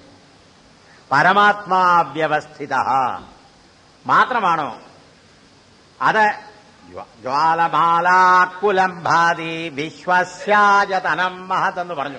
A: പരമാത്മാവ്യവസ്ഥിത മാത്രമാണോ അത് ജ്വ- ജ്വാലമാലാക്കുലംഭാതി വിശ്വസ്യാജതനം മഹതെന്ന് പറഞ്ഞു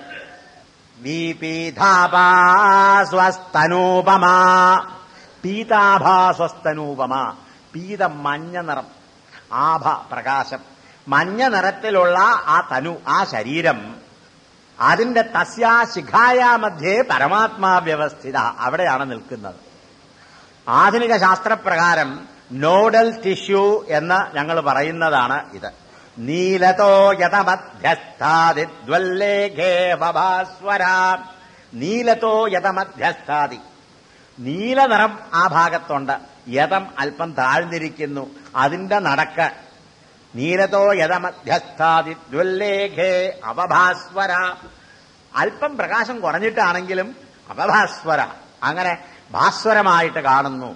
A: വീപീതാഭാസ്വസ്തനൂപമാ പീതാഭാസ്വസ്തനൂപമാ പീത മഞ്ഞ നിറം ആഭ പ്രകാശം മഞ്ഞ നിറത്തിലുള്ള ആ തനു ആ ശരീരം അതിന്റെ തസ്യാ ശിഖായാ മധ്യേ പരമാത്മാ വ്യവസ്ഥിത അവിടെയാണ് നിൽക്കുന്നത് ആധുനിക ശാസ്ത്രപ്രകാരം നോഡൽ ടിഷ്യൂ എന്ന് ഞങ്ങൾ പറയുന്നതാണ് ഇത് നീലതോ യഥമധ്യസ്ഥാദിദ്വല്ലേഖേ ബഭാസ്വര നീലതോ യഥമധ്യസ്ഥാദി നീലനിറം ആ ഭാഗത്തുണ്ട് യഥം അല്പം താഴ്ന്നിരിക്കുന്നു അതിന്റെ നടക്ക് നീലതോ യഥമധ്യസ്ഥാദി ദ്വല്ലേഖേ അവഭാസ്വര അല്പം പ്രകാശം കുറഞ്ഞിട്ടാണെങ്കിലും അവഭാസ്വര അങ്ങനെ ഭാസ്വരമായിട്ട് കാണുന്നു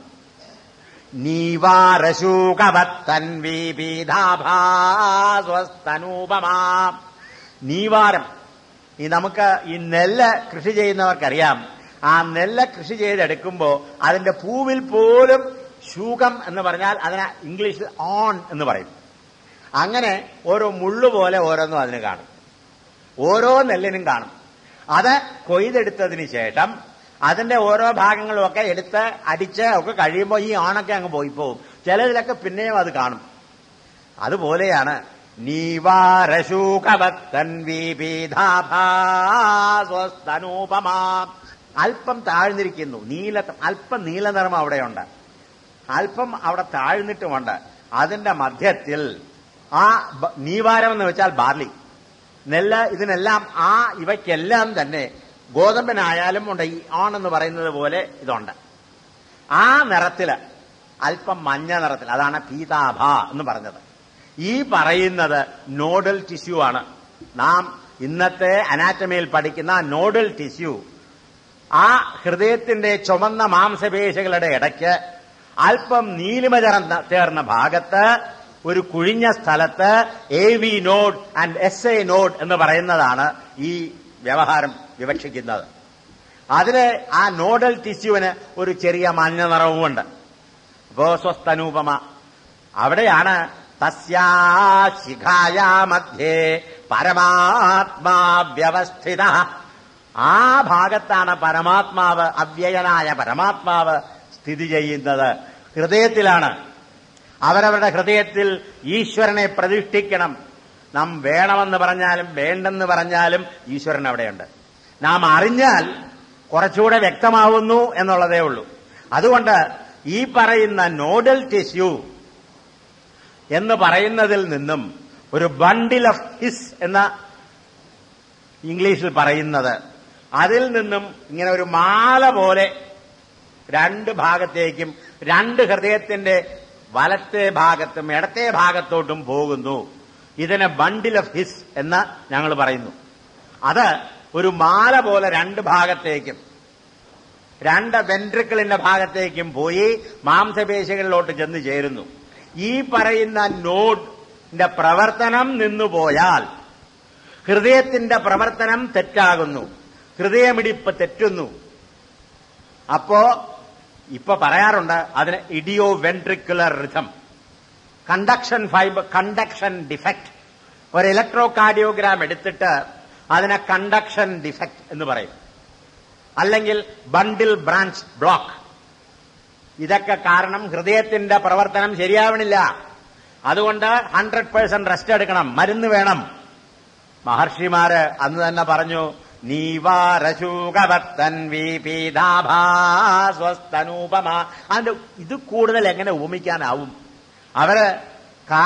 A: നീവാരശൂകവത്തൻവീപീധാഭാസ്വസ്തനൂപമാ നീവാരം ഈ നമുക്ക് ഈ നെല്ല് കൃഷി ചെയ്യുന്നവർക്കറിയാം ആ നെല്ല് കൃഷി ചെയ്തെടുക്കുമ്പോ അതിന്റെ പൂവിൽ പോലും ശൂകം എന്ന് പറഞ്ഞാൽ അതിനെ ഇംഗ്ലീഷിൽ ഓൺ എന്ന് പറയും അങ്ങനെ ഓരോ മുള്ളു പോലെ ഓരോന്നും അതിന് കാണും ഓരോ നെല്ലിനും കാണും അത് കൊയ്തെടുത്തതിന് ശേഷം അതിന്റെ ഓരോ ഭാഗങ്ങളും ഒക്കെ എടുത്ത് അടിച്ച് ഒക്കെ കഴിയുമ്പോൾ ഈ ഓണൊക്കെ അങ്ങ് പോയി പോകും ചിലതിലൊക്കെ പിന്നെയും അത് കാണും അതുപോലെയാണ് നീവാരശൂകവത്തൻവീപീധാഭാസ്വസ്തനൂപമാ അല്പം താഴ്ന്നിരിക്കുന്നു നീല അല്പം നീലനിറം അവിടെയുണ്ട് അല്പം അവിടെ താഴ്ന്നിട്ടുമുണ്ട് അതിന്റെ മധ്യത്തിൽ ആ ബ- നീവാരം എന്ന് വെച്ചാൽ ബാർലി നെല്ല് ഇതിനെല്ലാം ആ ഇവയ്ക്കെല്ലാം തന്നെ ഗോതമ്പിനായാലും ഉണ്ട് ഈ ഓൺ എന്ന് പറയുന്നത് പോലെ ഇതുണ്ട് ആ നിറത്തില് അല്പം മഞ്ഞ നിറത്തിൽ അതാണ് പീതാഭ എന്ന് പറഞ്ഞത് ഈ പറയുന്നത് നോഡൽ ടിഷ്യൂ ആണ് നാം ഇന്നത്തെ അനാറ്റമിയിൽ പഠിക്കുന്ന നോഡൽ ടിഷ്യൂ ആ ഹൃദയത്തിന്റെ ചുമന്ന മാംസപേശികളുടെ ഇടയ്ക്ക് അല്പം നീലിമ ചേർന്ന ചേർന്ന ഭാഗത്ത് ഒരു കുഴിഞ്ഞ സ്ഥലത്ത് A V node and S A node എന്ന് പറയുന്നതാണ് ഈ വ്യവഹാരം വിവക്ഷിക്കുന്നത് അതിന് ആ നോഡൽ ടിഷ്യൂവിന് ഒരു ചെറിയ മഞ്ഞ നിറവുമുണ്ട് അപ്പോ സ്വസ്തനൂപമ അവിടെയാണ് തസ്യാ ശിഖായാ മധ്യേ പരമാത്മാ വ്യവസ്ഥിത ആ ഭാഗത്താണ് പരമാത്മാവ് അവ്യയനായ പരമാത്മാവ് സ്ഥിതി ചെയ്യുന്നത് ഹൃദയത്തിലാണ് അവരവരുടെ ഹൃദയത്തിൽ ഈശ്വരനെ പ്രതിഷ്ഠിക്കണം നാം വേണമെന്ന് പറഞ്ഞാലും വേണ്ടെന്ന് പറഞ്ഞാലും ഈശ്വരൻ അവിടെയുണ്ട് നാം അറിഞ്ഞാൽ കുറച്ചുകൂടെ വ്യക്തമാവുന്നു എന്നുള്ളതേ ഉള്ളൂ അതുകൊണ്ട് ഈ പറയുന്ന നോഡൽ ടിഷ്യൂ എന്ന് പറയുന്നതിൽ നിന്നും ഒരു ബണ്ടിൽ ഓഫ് ഹിസ് എന്ന ഇംഗ്ലീഷിൽ പറയുന്നത് അതിൽ നിന്നും ഇങ്ങനെ ഒരു മാല പോലെ രണ്ട് ഭാഗത്തേക്കും രണ്ട് ഹൃദയത്തിന്റെ വലത്തെ ഭാഗത്തും ഇടത്തെ ഭാഗത്തോട്ടും പോകുന്നു ഇതിനെ ബണ്ടിൽ ഓഫ് ഹിസ് എന്ന് ഞങ്ങൾ പറയുന്നു അത് ഒരു മാല പോലെ രണ്ട് ഭാഗത്തേക്കും രണ്ട് വെൻട്രിക്കിളിന്റെ ഭാഗത്തേക്കും പോയി മാംസപേശികളിലോട്ട് ചെന്ന് ചേരുന്നു ഈ പറയുന്ന നോഡിന്റെ പ്രവർത്തനം നിന്നുപോയാൽ ഹൃദയത്തിന്റെ പ്രവർത്തനം തെറ്റാകുന്നു ഹൃദയമിടിപ്പ് തെറ്റുന്നു അപ്പോ ഇപ്പൊ പറയാറുണ്ട് അതിന് idioventricular rhythm conduction fibre conduction defect ഒരു ഇലക്ട്രോ കാർഡിയോഗ്രാം എടുത്തിട്ട് അതിനെ കണ്ടക്ഷൻ ഡിഫക്റ്റ് എന്ന് പറയും അല്ലെങ്കിൽ ബണ്ടിൽ ബ്രാഞ്ച് ബ്ലോക്ക് ഇതൊക്കെ കാരണം ഹൃദയത്തിന്റെ പ്രവർത്തനം ശരിയാവണില്ല അതുകൊണ്ട് ഹൺഡ്രഡ് പേഴ്സെന്റ് റെസ്റ്റ് എടുക്കണം മരുന്ന് വേണം മഹർഷിമാര് അന്ന് തന്നെ പറഞ്ഞു നീവാരശൂകവത്തൻ സ്വസ്തനൂപമ അതിന്റെ ഇത് കൂടുതൽ എങ്ങനെ ഉപമിക്കാനാവും അവര് കാ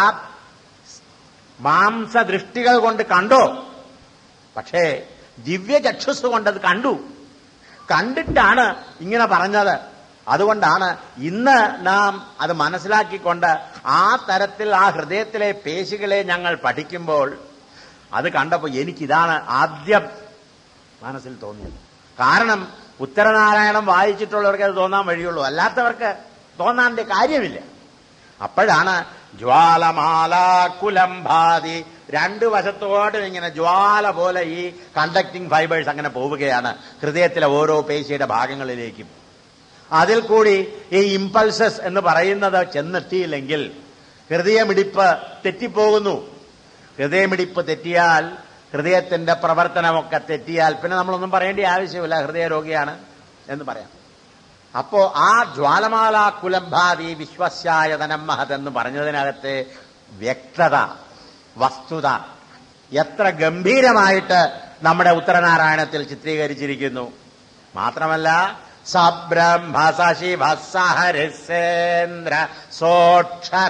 A: മാംസദൃഷ്ടികൾ കൊണ്ട് കണ്ടോ പക്ഷേ ദിവ്യചക്ഷുസ് കൊണ്ടത് കണ്ടു കണ്ടിട്ടാണ് ഇങ്ങനെ പറഞ്ഞത് അതുകൊണ്ടാണ് ഇന്ന് നാം അത് മനസ്സിലാക്കിക്കൊണ്ട് ആ തരത്തിൽ ആ ഹൃദയത്തിലെ പേശികളെ ഞങ്ങൾ പഠിക്കുമ്പോൾ അത് കണ്ടപ്പോൾ എനിക്കിതാണ് ആദ്യം മനസ്സിൽ തോന്നിയത് കാരണം ഉത്തരനാരായണം വായിച്ചിട്ടുള്ളവർക്ക് അത് തോന്നാൻ വഴിയുള്ളൂ അല്ലാത്തവർക്ക് തോന്നാൻ്റെ കാര്യമില്ല അപ്പോഴാണ് ജ്വാലമാല കുലംഭാതി രണ്ടു വശത്തോടും ഇങ്ങനെ ജ്വാല പോലെ ഈ കണ്ടക്ടിങ് ഫൈബേഴ്സ് അങ്ങനെ പോവുകയാണ് ഹൃദയത്തിലെ ഓരോ പേശിയുടെ ഭാഗങ്ങളിലേക്കും അതിൽ കൂടി ഈ ഇമ്പൾസസ് എന്ന് പറയുന്നത് ചെന്നെത്തിയില്ലെങ്കിൽ ഹൃദയമിടിപ്പ് തെറ്റിപ്പോകുന്നു ഹൃദയമിടിപ്പ് തെറ്റിയാൽ ഹൃദയത്തിന്റെ പ്രവർത്തനമൊക്കെ തെറ്റിയാൽ പിന്നെ നമ്മളൊന്നും പറയേണ്ട ആവശ്യമില്ല ഹൃദയരോഗിയാണ് എന്ന് പറയാം അപ്പോ ആ ജ്വാലമാല കുലംഭാതി വിശ്വസ്യായതനം മഹത് എന്ന് പറഞ്ഞതിനകത്തെ വ്യക്തത വസ്തുത എത്ര ഗംഭീരമായിട്ട് നമ്മുടെ ഉത്തരനാരായണത്തിൽ ചിത്രീകരിച്ചിരിക്കുന്നു മാത്രമല്ല സബ്രഹ്മ സശിവ സഹരിസേന്ദ്ര സോക്ഷര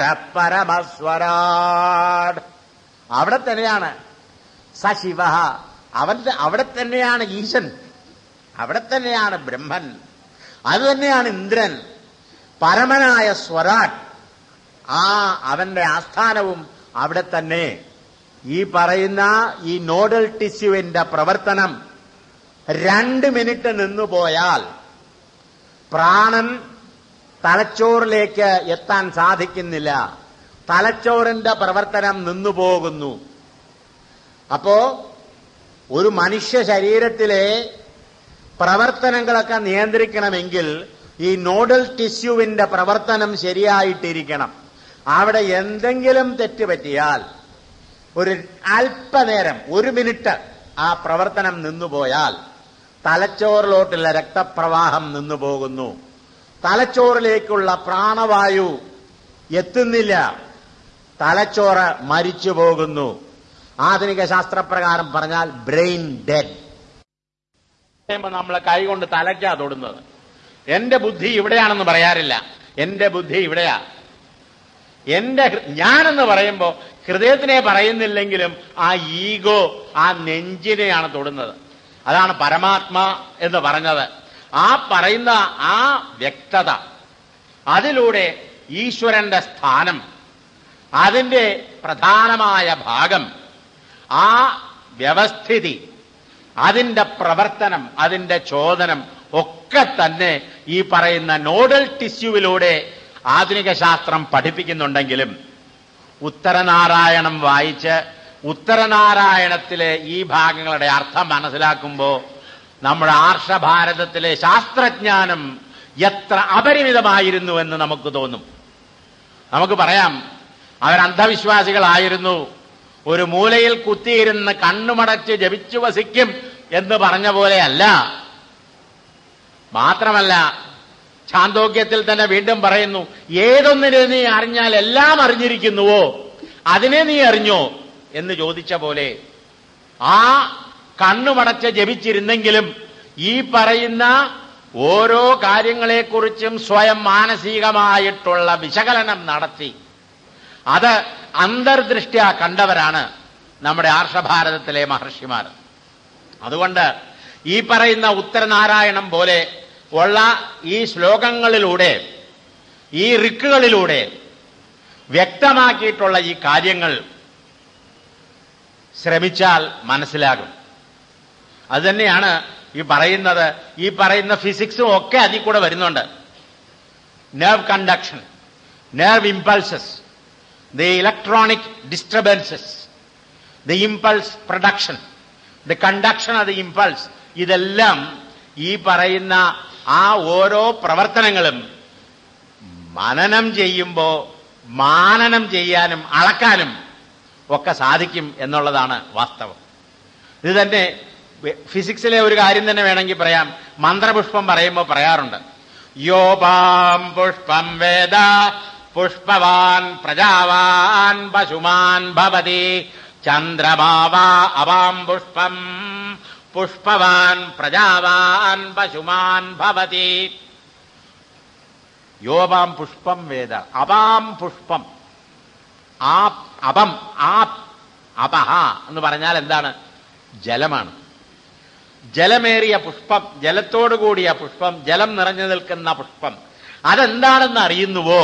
A: പരമസ്വരാട് അവിടെ തന്നെയാണ് സശിവ അവൻ അവിടെ തന്നെയാണ് ഈശൻ അവിടെ തന്നെയാണ് ബ്രഹ്മൻ അത് തന്നെയാണ് ഇന്ദ്രൻ പരമനായ സ്വരാട് ആ അവന്റെ ആസ്ഥാനവും അവിടെ തന്നെ ഈ പറയുന്ന ഈ നോഡൽ ടിഷ്യുവിന്റെ പ്രവർത്തനം രണ്ട് മിനിറ്റ് നിന്നുപോയാൽ പ്രാണൻ തലച്ചോറിലേക്ക് എത്താൻ സാധിക്കുന്നില്ല തലച്ചോറിന്റെ പ്രവർത്തനം നിന്നുപോകുന്നു അപ്പോ ഒരു മനുഷ്യ ശരീരത്തിലെ പ്രവർത്തനങ്ങളൊക്കെ നിയന്ത്രിക്കണമെങ്കിൽ ഈ നോഡൽ ടിഷ്യുവിന്റെ പ്രവർത്തനം ശരിയായിട്ടിരിക്കണം അവിടെ എന്തെങ്കിലും തെറ്റ് പറ്റിയാൽ ഒരു അല്പനേരം ഒരു മിനിറ്റ് ആ പ്രവർത്തനം നിന്നുപോയാൽ തലച്ചോറിലോട്ടുള്ള രക്തപ്രവാഹം നിന്നു പോകുന്നു തലച്ചോറിലേക്കുള്ള പ്രാണവായു എത്തുന്നില്ല തലച്ചോറ് മരിച്ചു പോകുന്നു ആധുനിക ശാസ്ത്രപ്രകാരം പറഞ്ഞാൽ ബ്രെയിൻ ഡെഡ് നമ്മളെ കൈകൊണ്ട് തലയ്ക്കാ തൊടുന്നത് എന്റെ ബുദ്ധി ഇവിടെയാണെന്ന് പറയാറില്ല എന്റെ ബുദ്ധി ഇവിടെയാ എന്റെ ഹൃ- ഞാനെന്ന് പറയുമ്പോ ഹൃദയത്തിനെ പറയുന്നില്ലെങ്കിലും ആ ഈഗോ ആ നെഞ്ചിനെയാണ് തൊടുന്നത് അതാണ് പരമാത്മ എന്ന് പറഞ്ഞത് ആ പറയുന്ന ആ വ്യക്തത അതിലൂടെ ഈശ്വരന്റെ സ്ഥാനം അതിന്റെ പ്രധാനമായ ഭാഗം ആ വ്യവസ്ഥിതി അതിന്റെ പ്രവർത്തനം അതിന്റെ ചോദനം ഒക്കെ തന്നെ ഈ പറയുന്ന നോഡൽ ടിഷ്യൂവിലൂടെ ആധുനിക ശാസ്ത്രം പഠിപ്പിക്കുന്നുണ്ടെങ്കിലും ഉത്തരനാരായണം വായിച്ച് ഉത്തരനാരായണത്തിലെ ഈ ഭാഗങ്ങളുടെ അർത്ഥം മനസ്സിലാക്കുമ്പോൾ നമ്മുടെ ആർഷഭാരതത്തിലെ ശാസ്ത്രജ്ഞാനം എത്ര അപരിമിതമായിരുന്നു എന്ന് നമുക്ക് തോന്നും നമുക്ക് പറയാം അവർ അന്ധവിശ്വാസികളായിരുന്നു ഒരു മൂലയിൽ കുത്തിയിരുന്ന് കണ്ണുമടച്ച് ജപിച്ചു വസിക്കും എന്ന് പറഞ്ഞ പോലെയല്ല മാത്രമല്ല ചാന്തോക്യത്തിൽ തന്നെ വീണ്ടും പറയുന്നു ഏതൊന്നിനെ നീ അറിഞ്ഞാൽ എല്ലാം അറിഞ്ഞിരിക്കുന്നുവോ അതിനെ നീ അറിഞ്ഞോ എന്ന് ചോദിച്ച പോലെ ആ കണ്ണുമടച്ച് ജപിച്ചിരുന്നെങ്കിലും ഈ പറയുന്ന ഓരോ കാര്യങ്ങളെക്കുറിച്ചും സ്വയം മാനസികമായിട്ടുള്ള വിശകലനം നടത്തി അത് അന്തർദൃഷ്ട്യ കണ്ടവരാണ് നമ്മുടെ ആർഷഭാരതത്തിലെ മഹർഷിമാർ അതുകൊണ്ട് ഈ പറയുന്ന ഉത്തരനാരായണം പോലെ ഉള്ള ഈ ശ്ലോകങ്ങളിലൂടെ ഈ റിക്കുകളിലൂടെ വ്യക്തമാക്കിയിട്ടുള്ള ഈ കാര്യങ്ങൾ ശ്രമിച്ചാൽ മനസ്സിലാകും അതുതന്നെയാണ് ഈ പറയുന്നത് ഈ പറയുന്ന ഫിസിക്സും ഒക്കെ അതിൽ കൂടെ വരുന്നുണ്ട് nerve conduction nerve impulses the electronic disturbances the impulse production the conduction of the impulse ഇതെല്ലാം ഈ പറയുന്ന ആ ഓരോ പ്രവർത്തനങ്ങളും മനനം ചെയ്യുമ്പോൾ മാനനം ചെയ്യാനും അളക്കാനും ഒക്കെ സാധിക്കും എന്നുള്ളതാണ് വാസ്തവം ഇത് തന്നെ ഫിസിക്സിലെ ഒരു കാര്യം തന്നെ വേണമെങ്കിൽ പറയാം മന്ത്രപുഷ്പം പറയുമ്പോൾ പറയാറുണ്ട് യോപാം പുഷ്പം വേദ പുഷ്പവാൻ പ്രജാവാൻ പശുമാൻ ഭവതി ചന്ദ്രമാവാ അവാം പുഷ്പം പുഷ്പവാൻ പ്രജാവാൻ പശുമാൻ ഭവതി യോപാം പുഷ്പം വേദ അപാം പുഷ്പം ആ അപം ആ അപഹ എന്ന് പറഞ്ഞാൽ എന്താണ് ജലമാണ് ജലമേറിയ പുഷ്പം ജലത്തോടുകൂടിയ പുഷ്പം ജലം നിറഞ്ഞു നിൽക്കുന്ന പുഷ്പം അതെന്താണെന്ന് അറിയുന്നുവോ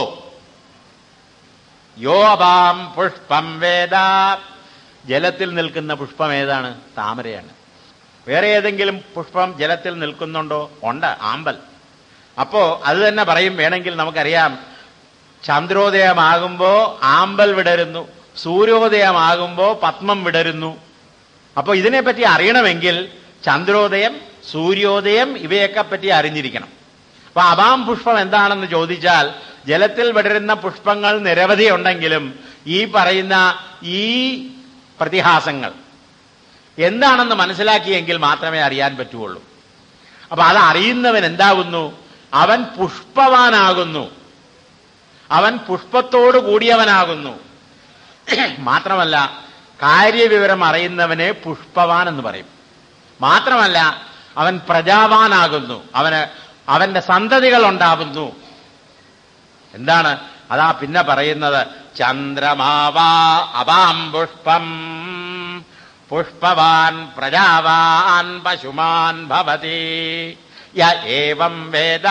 A: യോപാം പുഷ്പം വേദ ജലത്തിൽ നിൽക്കുന്ന പുഷ്പം ഏതാണ് താമരയാണ് വേറെ ഏതെങ്കിലും പുഷ്പം ജലത്തിൽ നിൽക്കുന്നുണ്ടോ ഉണ്ട് ആമ്പൽ അപ്പോ അത് തന്നെ പറയും വേണമെങ്കിൽ നമുക്കറിയാം ചന്ദ്രോദയമാകുമ്പോ ആമ്പൽ വിടരുന്നു സൂര്യോദയമാകുമ്പോ പത്മം വിടരുന്നു അപ്പൊ ഇതിനെപ്പറ്റി അറിയണമെങ്കിൽ ചന്ദ്രോദയം സൂര്യോദയം ഇവയൊക്കെ പറ്റി അറിഞ്ഞിരിക്കണം അപ്പൊ അപാം പുഷ്പം എന്താണെന്ന് ചോദിച്ചാൽ ജലത്തിൽ വിടരുന്ന പുഷ്പങ്ങൾ നിരവധി ഉണ്ടെങ്കിലും ഈ പറയുന്ന ഈ പ്രതിഹാസങ്ങൾ എന്താണെന്ന് മനസ്സിലാക്കിയെങ്കിൽ മാത്രമേ അറിയാൻ പറ്റുള്ളൂ അപ്പൊ അത് അറിയുന്നവൻ എന്താകുന്നു അവൻ പുഷ്പവാനാകുന്നു അവൻ പുഷ്പത്തോടു കൂടിയവനാകുന്നു മാത്രമല്ല കാര്യവിവരം അറിയുന്നവനെ പുഷ്പവാൻ എന്ന് പറയും മാത്രമല്ല അവൻ പ്രജാവാനാകുന്നു അവന് അവന്റെ സന്തതികൾ ഉണ്ടാകുന്നു എന്താണ് അതാ പിന്നെ പറയുന്നത് ചന്ദ്രമാവാ അപാം പുഷ്പം പുഷ്പവാൻ പ്രജാവാൻ പശുമാൻ ഭവതി യ ഏവം വേദ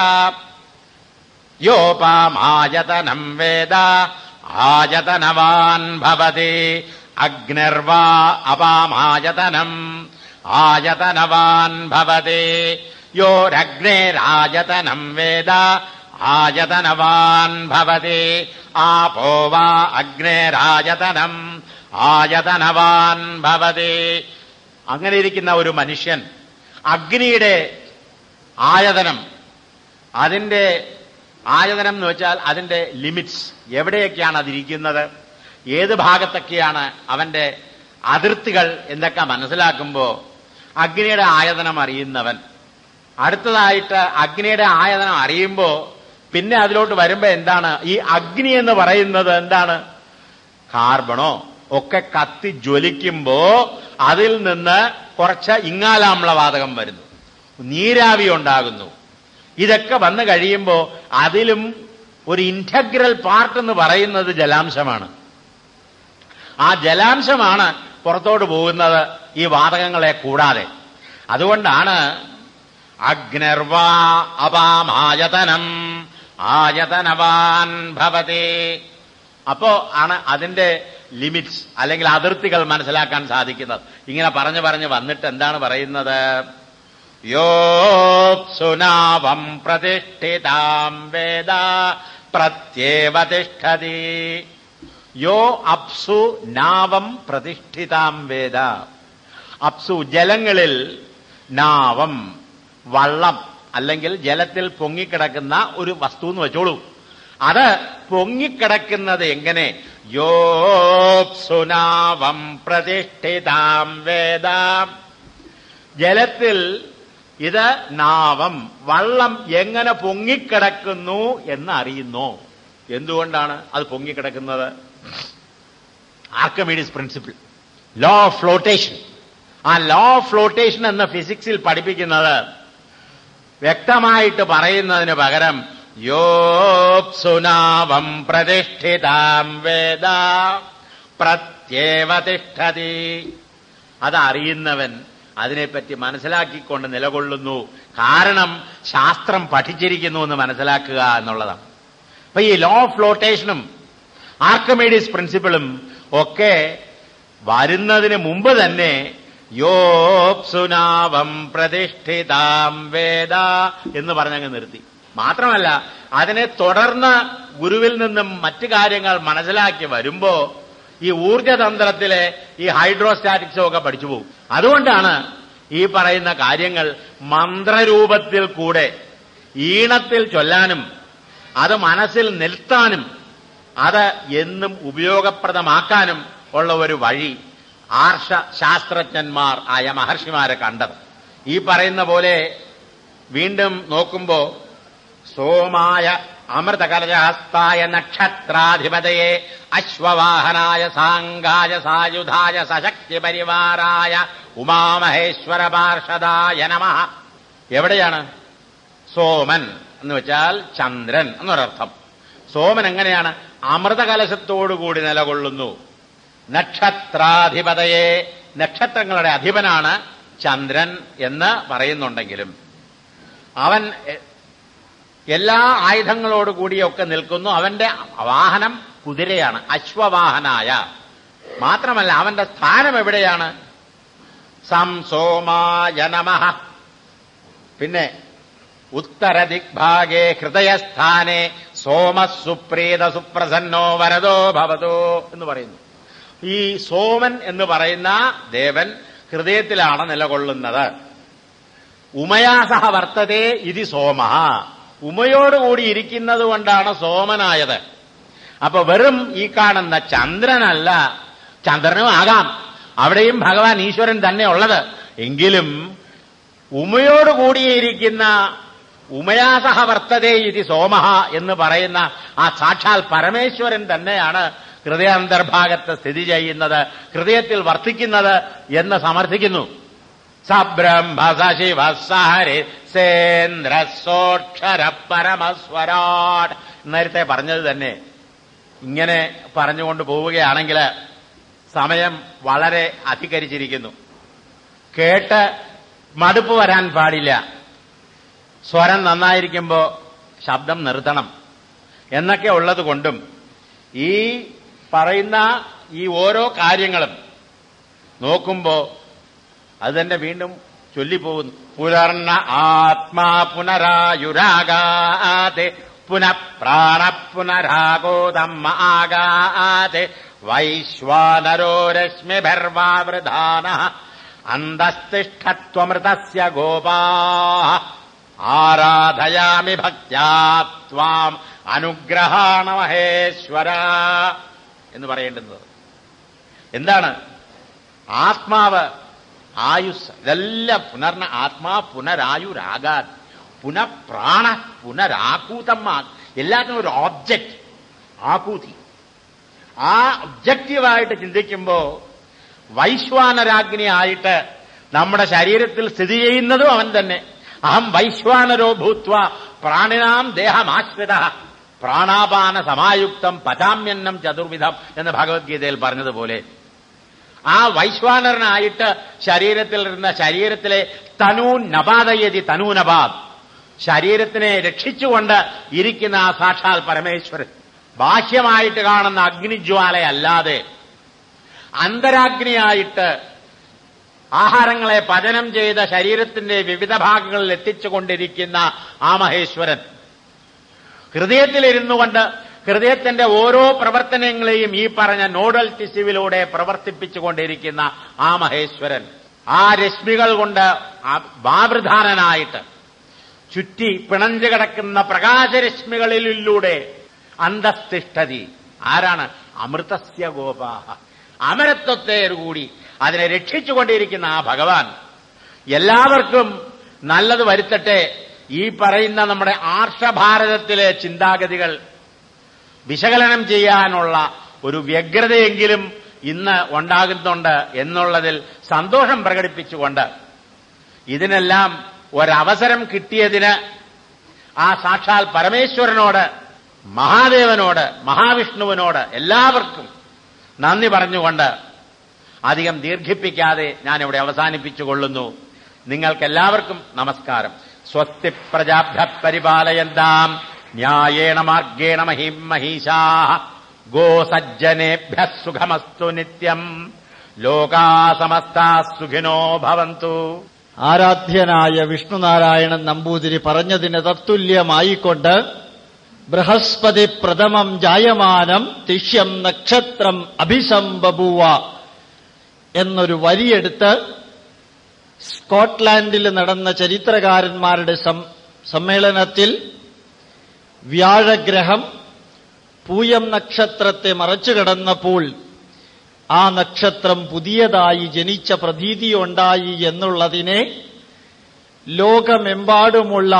A: യോപാമായതനം വേദ ആയതനവാൻ ഭവതി അഗ്നിർവാ അപാമായതനം ആയതനവാൻ ഭവതി യോരഗ്നേരായതനം വേദ ആയതനവാൻ ഭവതി ആപോ വാ അഗ്നേരായതനം ആയതനവാൻ ഭവതി അങ്ങനെ ഇരിക്കുന്ന ഒരു മനുഷ്യൻ അഗ്നിയുടെ ആയതനം അതിന്റെ ആയതനം എന്ന് വെച്ചാൽ അതിന്റെ ലിമിറ്റ്സ് എവിടെയൊക്കെയാണ് അതിരിക്കുന്നത് ഏത് ഭാഗത്തൊക്കെയാണ് അവന്റെ അതിർത്തികൾ എന്നൊക്കെ മനസ്സിലാക്കുമ്പോൾ അഗ്നിയുടെ ആയതനം അറിയുന്നവൻ അടുത്തതായിട്ട് അഗ്നിയുടെ ആയതനം അറിയുമ്പോൾ പിന്നെ അതിലോട്ട് വരുമ്പോ എന്താണ് ഈ അഗ്നി എന്ന് പറയുന്നത് എന്താണ് കാർബണോ ഒക്കെ കത്തി ജ്വലിക്കുമ്പോ അതിൽ നിന്ന് കുറച്ച് ഇങ്ങാലാമ്ലവാതകം വരുന്നു നീരാവി ഉണ്ടാകുന്നു ഇതൊക്കെ വന്നു കഴിയുമ്പോൾ അതിലും ഒരു ഇന്റഗ്രൽ പാർട്ട് എന്ന് പറയുന്നത് ജലാംശമാണ് ആ ജലാംശമാണ് പുറത്തോട്ട് പോകുന്നത് ഈ വാതകങ്ങളെ കൂടാതെ അതുകൊണ്ടാണ് അഗ്നിർവാ അപാമായതനം ആയതനവാൻ ഭവതി അപ്പോ ആണ് അതിന്റെ ലിമിറ്റ്സ് അല്ലെങ്കിൽ അതിർത്തികൾ മനസ്സിലാക്കാൻ സാധിക്കുന്നത് ഇങ്ങനെ പറഞ്ഞു പറഞ്ഞു വന്നിട്ട് എന്താണ് പറയുന്നത് യോപ്സുനാവം പ്രതിഷ്ഠിതാം വേദ പ്രത്യേവ തിഷ്ഠതി യോ അപ്സു നാവം പ്രതിഷ്ഠിതാം വേദ അപ്സു ജലങ്ങളിൽ നാവം വള്ളം അല്ലെങ്കിൽ ജലത്തിൽ പൊങ്ങിക്കിടക്കുന്ന ഒരു വസ്തു എന്ന് വെച്ചോളൂ അത് പൊങ്ങിക്കിടക്കുന്നത് എങ്ങനെ യോപ്സുനാവം പ്രതിഷ്ഠിതാം വേദാം ജലത്തിൽ ഇത് നാവം വള്ളം എങ്ങനെ പൊങ്ങിക്കിടക്കുന്നു എന്ന് അറിയുന്നു എന്തുകൊണ്ടാണ് അത് പൊങ്ങിക്കിടക്കുന്നത് Archimedes principle law of flotation ആ ലോ ഓഫ് ഫ്ലോട്ടേഷൻ എന്ന ഫിസിക്സിൽ പഠിപ്പിക്കുന്നത് വ്യക്തമായിട്ട് പറയുന്നതിന് പകരം യോപ്സുനാവം പ്രതിഷ്ഠിതാം വേദ പ്രത്യേവ തിഷ്ഠതി അതറിയുന്നവൻ അതിനെപ്പറ്റി മനസ്സിലാക്കിക്കൊണ്ട് നിലകൊള്ളുന്നു കാരണം ശാസ്ത്രം പഠിച്ചിരിക്കുന്നു എന്ന് മനസ്സിലാക്കുക എന്നുള്ളതാണ് അപ്പൊ ഈ ലോ ഓഫ് ഫ്ലോട്ടേഷനും ആർക്കമീഡിയസ് പ്രിൻസിപ്പിളും ഒക്കെ വരുന്നതിന് മുമ്പ് തന്നെ യോപ്സുനാവം പ്രതിഷ്ഠിതാം വേദ എന്ന് പറഞ്ഞങ്ങ് നിർത്തി മാത്രമല്ല അതിനെ തുടർന്ന് ഗുരുവിൽ നിന്നും മറ്റു കാര്യങ്ങൾ മനസ്സിലാക്കി വരുമ്പോ ഈ ഊർജതന്ത്രത്തിലെ ഈ ഹൈഡ്രോസ്റ്റാറ്റിക്സും ഒക്കെ പഠിച്ചു പോകും അതുകൊണ്ടാണ് ഈ പറയുന്ന കാര്യങ്ങൾ മന്ത്രരൂപത്തിൽ കൂടെ ഈണത്തിൽ ചൊല്ലാനും അത് മനസ്സിൽ നിർത്താനും അത് എന്നും ഉപയോഗപ്രദമാക്കാനും ഉള്ള ഒരു വഴി ആർഷ ശാസ്ത്രജ്ഞന്മാർ ആയ മഹർഷിമാരെ കണ്ടത് ഈ പറയുന്ന പോലെ വീണ്ടും നോക്കുമ്പോ സോമായ അമൃതകലജഹസ്തായ നക്ഷത്രാധിപതയെ അശ്വവാഹനായ സാങ്കായ സായുധായ സശക്തി പരിവാരായ ഉമാമഹേശ്വര പാർഷദായ നമ എവിടെയാണ് സോമൻ എന്ന് വെച്ചാൽ ചന്ദ്രൻ എന്നൊരർത്ഥം സോമൻ എങ്ങനെയാണ് അമൃതകലശത്തോടുകൂടി നിലകൊള്ളുന്നു നക്ഷത്രാധിപതയെ നക്ഷത്രങ്ങളുടെ അധിപനാണ് ചന്ദ്രൻ എന്ന് പറയുന്നുണ്ടെങ്കിലും അവൻ എ- എല്ലാ ആയുധങ്ങളോടുകൂടിയൊക്കെ നിൽക്കുന്നു അവന്റെ വാഹനം കുതിരയാണ് അശ്വവാഹനായ മാത്രമല്ല അവന്റെ സ്ഥാനം എവിടെയാണ് സംസോമായ നമഃ പിന്നെ ഉത്തരദിഗ്ഭാഗേ ഹൃദയസ്ഥാനെ സോമസുപ്രീത സുപ്രസന്നോ വരദോ ഭവതോ എന്ന് പറയുന്നു ഈ സോമൻ എന്ന് പറയുന്ന ദേവൻ ഹൃദയത്തിലാണ് നിലകൊള്ളുന്നത് ഉമയാസഹ വർത്തതേ ഇതി സോമ ഉമയോടുകൂടി ഇരിക്കുന്നത് കൊണ്ടാണ് സോമനായത് അപ്പൊ വെറും ഈ കാണുന്ന ചന്ദ്രനല്ല ചന്ദ്രനും ആകാം അവിടെയും ഭഗവാൻ ഈശ്വരൻ തന്നെ ഉള്ളത് എങ്കിലും ഉമയോടുകൂടിയിരിക്കുന്ന ഉമയാസഹ വർത്തതേ ഇതി സോമഹ എന്ന് പറയുന്ന ആ സാക്ഷാൽ പരമേശ്വരൻ തന്നെയാണ് ഹൃദയാന്തർഭാഗത്ത് സ്ഥിതി ചെയ്യുന്നത് ഹൃദയത്തിൽ വർത്തിക്കുന്നത് എന്ന് സമർത്ഥിക്കുന്നു സബ്രഹ്മ സശിവ സഹരി സേന്ദ്ര സോക്ഷര പരമസ്വരാട് നേരത്തെ പറഞ്ഞത് തന്നെ ഇങ്ങനെ പറഞ്ഞുകൊണ്ട് പോവുകയാണെങ്കിൽ സമയം വളരെ അധികരിച്ചിരിക്കുന്നു കേട്ട് മടുപ്പ് വരാൻ പാടില്ല സ്വരം നന്നായിരിക്കുമ്പോൾ ശബ്ദം നിർത്തണം എന്നൊക്കെ ഉള്ളത് കൊണ്ടും ഈ പറയുന്ന ഈ ഓരോ കാര്യങ്ങളും നോക്കുമ്പോ അത് തന്നെ വീണ്ടും ചൊല്ലിപ്പോകുന്നു പുലർണ ആത്മാ പുനരായുരാഗാതെ പുനഃപ്രാണ പുനരാഗോതമ്മ ആഗാതെ വൈശ്വാനരോ രശ്മിഭർവാവൃധാന അന്തസ്തിഷ്ഠത്വമൃതസ്യ ഗോപാ ആരാധയാമി ഭക്ത്യാ ത്വാം അനുഗ്രഹാണ മഹേശ്വര എന്ന് പറയേണ്ടുന്നത് എന്താണ് ആത്മാവ് ആയുസ് ഇതെല്ലാം പുനർണ ആത്മാ പുനരായുരാകാൻ പുനഃപ്രാണ പുനരാകൂതമ്മ എല്ലാത്തിനും ഒരു ഓബ്ജക്റ്റ് ആകൂതി ആ ഒബ്ജക്റ്റീവായിട്ട് ചിന്തിക്കുമ്പോ വൈശ്വാനരാഗ്നി ആയിട്ട് നമ്മുടെ ശരീരത്തിൽ സ്ഥിതി ചെയ്യുന്നതും അവൻ തന്നെ അഹം വൈശ്വാനരോ ഭൂത്വ പ്രാണിനാം ദേഹമാശ്രിത പ്രാണാപാന സമായുക്തം പചാമ്യന്നം ചതുർവിധം എന്ന് ഭഗവത്ഗീതയിൽ പറഞ്ഞതുപോലെ ആ വൈശ്വാനരനായിട്ട് ശരീരത്തിൽ ഇരുന്ന ശരീരത്തിലെ തനൂ നപാതയതി തനൂനപാത് ശരീരത്തിനെ രക്ഷിച്ചുകൊണ്ട് ഇരിക്കുന്ന ആ സാക്ഷാൽ പരമേശ്വരൻ ബാഹ്യമായിട്ട് കാണുന്ന അഗ്നിജ്വാലയല്ലാതെ അന്തരാഗ്നിയായിട്ട് ആഹാരങ്ങളെ പചനം ചെയ്ത ശരീരത്തിന്റെ വിവിധ ഭാഗങ്ങളിൽ എത്തിച്ചുകൊണ്ടിരിക്കുന്ന ആ മഹേശ്വരൻ ഹൃദയത്തിലിരുന്നു കൊണ്ട് ഹൃദയത്തിന്റെ ഓരോ പ്രവർത്തനങ്ങളെയും ഈ പറഞ്ഞ നോഡൽ ടിസ്യുവിലൂടെ പ്രവർത്തിപ്പിച്ചുകൊണ്ടിരിക്കുന്ന ആ മഹേശ്വരൻ ആ രശ്മികൾ കൊണ്ട് ആവൃധാനനായിട്ട് ചുറ്റി പിണഞ്ഞു കിടക്കുന്ന പ്രകാശരശ്മികളിലൂടെ അന്തസ്തിഷ്ഠതി ആരാണ് അമൃതസ്യ ഗോപാഹ അമരത്വത്തോടുകൂടി അതിനെ രക്ഷിച്ചുകൊണ്ടിരിക്കുന്ന ആ ഭഗവാൻ എല്ലാവർക്കും നല്ലത് വരുത്തട്ടെ ഈ പറയുന്ന നമ്മുടെ ആർഷഭാരതത്തിലെ ചിന്താഗതികൾ വിശകലനം ചെയ്യാനുള്ള ഒരു വ്യഗ്രതയെങ്കിലും ഇന്ന് ഉണ്ടാകുന്നുണ്ട് എന്നുള്ളതിൽ സന്തോഷം പ്രകടിപ്പിച്ചുകൊണ്ട് ഇതിനെല്ലാം ഒരവസരം കിട്ടിയതിന് ആ സാക്ഷാൽ പരമേശ്വരനോട് മഹാദേവനോട് മഹാവിഷ്ണുവിനോട് എല്ലാവർക്കും നന്ദി പറഞ്ഞുകൊണ്ട് അധികം ദീർഘിപ്പിക്കാതെ ഞാനിവിടെ അവസാനിപ്പിച്ചുകൊള്ളുന്നു നിങ്ങൾക്കെല്ലാവർക്കും നമസ്കാരം സ്വസ്തി പ്രജാഭ്യ പരിപാലയന്താം ന്യായേണ മാർഗേണ മഹിം മഹീഷാ ഗോസജ്ജനേഭ്യ സുഖമസ്തു നിത്യം ലോകാ സമസ്താ സുഖിനോ ഭവന്തു
B: ആരാധ്യനായ വിഷ്ണുനാരായണൻ നമ്പൂതിരി പറഞ്ഞതിന് തത്തുല്യമായിക്കൊണ്ട് ബൃഹസ്പതി പ്രഥമം ജായമാനം തിഷ്യം നക്ഷത്രം അഭിസംബഭൂവ എന്നൊരു വരിയെടുത്ത് സ്കോട്ട്ലാൻഡിൽ നടന്ന ചരിത്രകാരന്മാരുടെ സം- സമ്മേളനത്തിൽ വ്യാഴഗ്രഹം പൂയം നക്ഷത്രത്തെ മറച്ചു കിടന്നപ്പോൾ ആ നക്ഷത്രം പുതിയതായി ജനിച്ച പ്രതീതിയുണ്ടായി എന്നുള്ളതിനെ ലോകമെമ്പാടുമുള്ള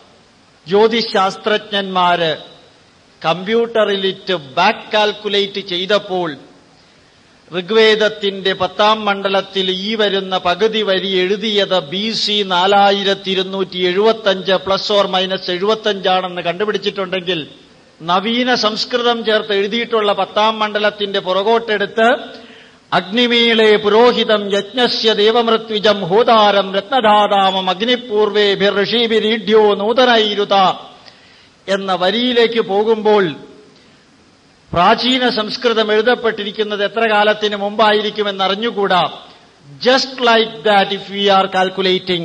B: ജ്യോതിശാസ്ത്രജ്ഞന്മാര് കമ്പ്യൂട്ടറിലിട്ട് ബാക്ക് കാൽക്കുലേറ്റ് ചെയ്തപ്പോൾ ഋഗ്വേദത്തിന്റെ പത്താം മണ്ഡലത്തിൽ ഈ വരുന്ന പകുതി വരി എഴുതിയത് ബി സി നാലായിരത്തി ഇരുന്നൂറ്റി എഴുപത്തഞ്ച് പ്ലസ് ഓർ മൈനസ് എഴുപത്തഞ്ചാണെന്ന് കണ്ടുപിടിച്ചിട്ടുണ്ടെങ്കിൽ നവീന സംസ്കൃതം ചേർത്ത് എഴുതിയിട്ടുള്ള പത്താം മണ്ഡലത്തിന്റെ പുറകോട്ടെടുത്ത് അഗ്നിമീളെ പുരോഹിതം യജ്ഞസ്യ ദേവമൃത്വിജം ഹോതാരം രത്നധാതാമം അഗ്നിപൂർവേഭിർ ഋഷീഭിരീഢ്യോ നൂതനൈരുത എന്ന വരിയിലേക്ക് പോകുമ്പോൾ പ്രാചീന സംസ്കൃതം എഴുതപ്പെട്ടിരിക്കുന്നത് എത്ര കാലത്തിന് മുമ്പായിരിക്കുമെന്ന് അറിഞ്ഞുകൂടാ just like that if we are calculating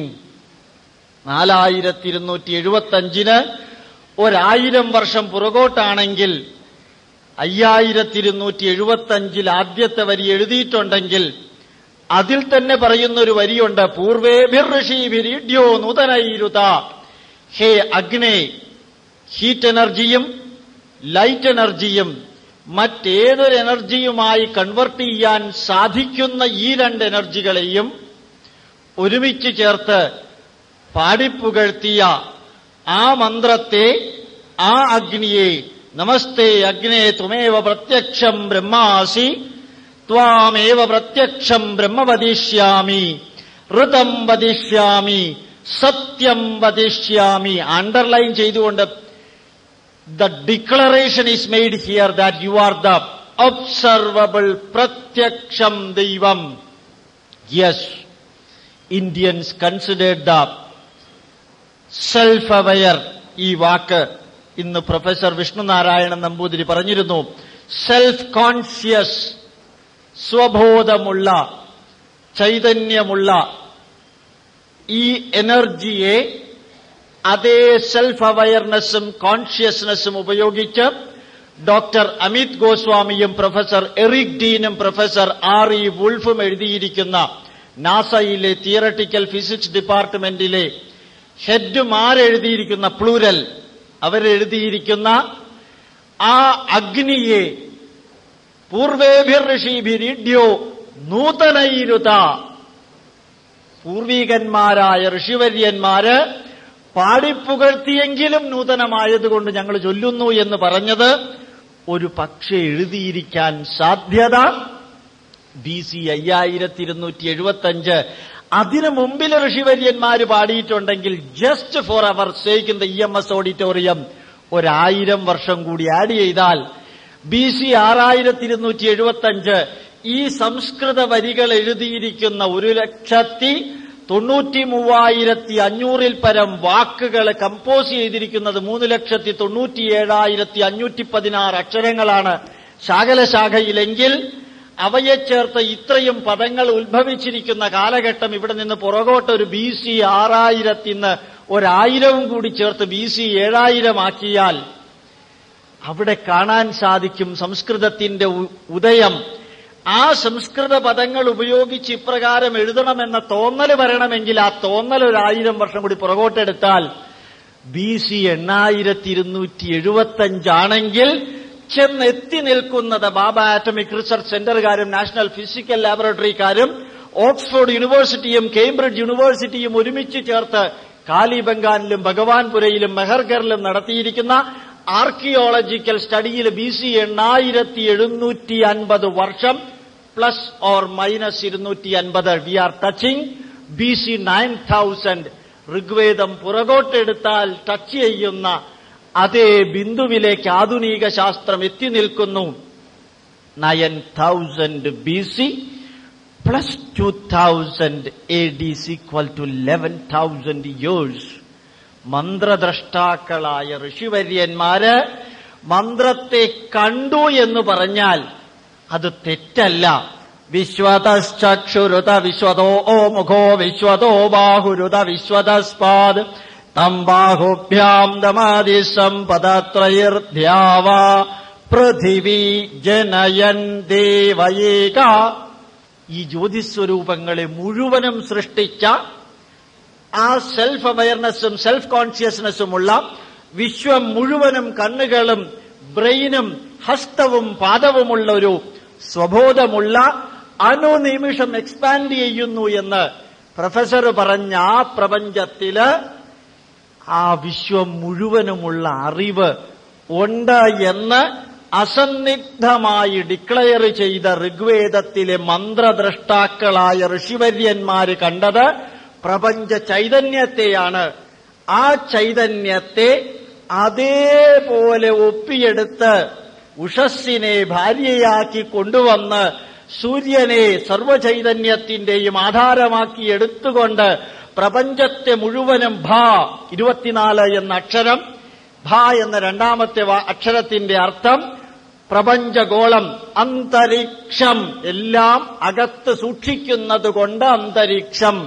B: നാലായിരത്തി ഇരുന്നൂറ്റി എഴുപത്തഞ്ചിന് ഒരായിരം വർഷം പുറകോട്ടാണെങ്കിൽ അയ്യായിരത്തി ഇരുന്നൂറ്റി എഴുപത്തഞ്ചിൽ ആദ്യത്തെ വരി എഴുതിയിട്ടുണ്ടെങ്കിൽ അതിൽ തന്നെ പറയുന്ന ഒരു വരിയുണ്ട് പൂർവേഭിർ ഋഷീഭിരീഡ്യോ നൂതനൈരുത ഹേ അഗ്നേ ഹീറ്റ് എനർജിയും ലൈറ്റ് എനർജിയും മറ്റേതൊരു എനർജിയുമായി കൺവെർട്ട് ചെയ്യാൻ സാധിക്കുന്ന ഈ രണ്ട് എനർജികളെയും ഒരുമിച്ച് ചേർത്ത് പാടിപ്പുകഴ്ത്തിയ ആ മന്ത്രത്തെ ആ അഗ്നിയെ നമസ്തേ അഗ്നേ ത്വമേവ പ്രത്യക്ഷം ബ്രഹ്മാസി ത്വാമേവ പ്രത്യക്ഷം ബ്രഹ്മ വദിഷ്യാമി ഋതം വദിഷ്യാമി സത്യം വദിഷ്യാമി അണ്ടർലൈൻ ചെയ്തുകൊണ്ട് the declaration is made here that you are the observable pratyaksham deivam. Yes, Indians considered the self-aware ഈ വാക്ക് ഇന്ന് പ്രൊഫസർ വിഷ്ണുനാരായണൻ നമ്പൂതിരി പറഞ്ഞിരുന്നു സെൽഫ് കോൺഷ്യസ് സ്വബോധമുള്ള ചൈതന്യമുള്ള ഈ എനർജിയെ അതേ സെൽഫ് അവയർനെസ്സും കോൺഷ്യസ്നെസ്സും ഉപയോഗിച്ച് ഡോക്ടർ അമിത് ഗോസ്വാമിയും പ്രൊഫസർ എറിക് ഡീനും പ്രൊഫസർ ആർ ഇ വുൾഫും എഴുതിയിരിക്കുന്ന നാസയിലെ തിയറട്ടിക്കൽ ഫിസിക്സ് ഡിപ്പാർട്ട്മെന്റിലെ ഹെഡുമാരെഴുതിയിരിക്കുന്ന പ്ലൂരൽ അവരെഴുതിയിരിക്കുന്ന ആ അഗ്നിയെ പൂർവേഭിർ ഋഷിഭിരിഡ്യോ നൂതനൈരുത പൂർവീകന്മാരായ ഋഷിവര്യന്മാര് പാടിപ്പുകഴ്ത്തിയെങ്കിലും നൂതനമായതുകൊണ്ട് ഞങ്ങൾ ചൊല്ലുന്നു എന്ന് പറഞ്ഞത് ഒരു പക്ഷെ എഴുതിയിരിക്കാൻ സാധ്യത ബി സി അയ്യായിരത്തി ഇരുന്നൂറ്റി എഴുപത്തഞ്ച് അതിനു മുമ്പിൽ ഋഷിവര്യന്മാര് പാടിയിട്ടുണ്ടെങ്കിൽ just for our sake in the E M S auditorium ഒരായിരം വർഷം കൂടി ആഡ് ചെയ്താൽ ബി സി ആറായിരത്തി ഇരുന്നൂറ്റി എഴുപത്തഞ്ച് ഈ സംസ്കൃത വരികൾ എഴുതിയിരിക്കുന്ന ഒരു ലക്ഷത്തി തൊണ്ണൂറ്റി മൂവായിരത്തി അഞ്ഞൂറിൽ പരം വാക്കുകൾ കമ്പോസ് ചെയ്തിരിക്കുന്നത് മൂന്ന് ലക്ഷത്തി തൊണ്ണൂറ്റി ഏഴായിരത്തി അഞ്ഞൂറ്റി പതിനാറ് അക്ഷരങ്ങളാണ് ശാഖലശാഖയിലെങ്കിൽ അവയെ ചേർത്ത് ഇത്രയും പദങ്ങൾ ഉത്ഭവിച്ചിരിക്കുന്ന കാലഘട്ടം ഇവിടെ നിന്ന് പുറകോട്ട് ഒരു ബി സി ആറായിരത്തിന്ന് ഒരായിരവും കൂടി ചേർത്ത് ബി സി ഏഴായിരം ആക്കിയാൽ അവിടെ കാണാൻ സാധിക്കും സംസ്കൃതത്തിന്റെ ഉ- ഉദയം ആ സംസ്കൃത പദങ്ങൾ ഉപയോഗിച്ച് ഇപ്രകാരം എഴുതണമെന്ന തോന്നൽ വരണമെങ്കിൽ ആ തോന്നൽ ഒരു ആയിരം വർഷം കൂടി പുറകോട്ടെടുത്താൽ ബി സി എണ്ണായിരത്തി ഇരുന്നൂറ്റി എഴുപത്തി അഞ്ചാണെങ്കിൽ ചെന്നെത്തി നിൽക്കുന്നത് ബാബ ആറ്റമിക് റിസർച്ച് സെന്ററുകാരും നാഷണൽ ഫിസിക്കൽ ലാബറട്ടറിക്കാരും ഓക്സ്ഫോർഡ് യൂണിവേഴ്സിറ്റിയും കേംബ്രിഡ്ജ് യൂണിവേഴ്സിറ്റിയും ഒരുമിച്ച് ചേർത്ത് കാലിബംഗാനിലും ഭഗവാൻപുരയിലും മെഹർഗറിലും നടത്തിയിരിക്കുന്ന ആർക്കിയോളജിക്കൽ സ്റ്റഡിയിൽ ബി സി എണ്ണായിരത്തി എഴുന്നൂറ്റി അൻപത് വർഷം പ്ലസ് ഓർ മൈനസ് ഇരുന്നൂറ്റി അൻപത് we are touching B C nine thousand ഋഗ്വേദം പുറകോട്ടെടുത്താൽ ടച്ച് ചെയ്യുന്ന അതേ ബിന്ദുവിലേക്ക് ആധുനിക ശാസ്ത്രം എത്തി നിൽക്കുന്നു nine thousand B C plus two thousand A D is equal to eleven thousand years മന്ത്രദ്രഷ്ടാക്കളായ ഋഷിവര്യന്മാര് മന്ത്രത്തെ കണ്ടു എന്ന് പറഞ്ഞാൽ അത് തെറ്റല്ല വിശ്വതശ്ചക്ഷുരുത വിശ്വതോ ഓ മുഖോ വിശ്വതോ ബാഹുരുത വിശ്വതസ്പാദ് തം ബാഹുഭ്യാം ദമാതി സമ്പദത്രയർധ്യാവ പൃഥിവി ജനയൻ ദേവയേക ഈ ജ്യോതിസ്വരൂപങ്ങളെ മുഴുവനും സൃഷ്ടിച്ച ആ സെൽഫ് അവയർനെസ്സും സെൽഫ് കോൺഷ്യസ്നെസ്സുമുള്ള വിശ്വം മുഴുവനും കണ്ണുകളും ബ്രെയിനും ഹസ്തവും പാദവുമുള്ള ഒരു സ്വബോധമുള്ള അനുനിമിഷം എക്സ്പാൻഡ് ചെയ്യുന്നു എന്ന് പ്രൊഫസർ പറഞ്ഞ ആ പ്രപഞ്ചത്തില് ആ വിശ്വം മുഴുവനുമുള്ള അറിവ് ഉണ്ട് എന്ന് അസന്നിഗ്ധമായി ഡിക്ലെയർ ചെയ്ത ഋഗ്വേദത്തിലെ മന്ത്രദ്രഷ്ടാക്കളായ ഋഷിവര്യന്മാര് കണ്ടത് പ്രപഞ്ച ചൈതന്യത്തെയാണ് ആ ചൈതന്യത്തെ അതേപോലെ ഒപ്പിയെടുത്ത് ഉഷസ്സിനെ ഭാര്യയാക്കി കൊണ്ടുവന്ന് സൂര്യനെ സർവചൈതന്യത്തിന്റെയും ആധാരമാക്കി എടുത്തുകൊണ്ട് പ്രപഞ്ചത്തെ മുഴുവനും ഭ ഇരുപത്തിനാല് എന്ന അക്ഷരം ഭ എന്ന രണ്ടാമത്തെ വാ- അക്ഷരത്തിന്റെ അർത്ഥം പ്രപഞ്ചഗോളം അന്തരീക്ഷം എല്ലാം അകത്ത് സൂക്ഷിക്കുന്നത് കൊണ്ട് അന്തരീക്ഷം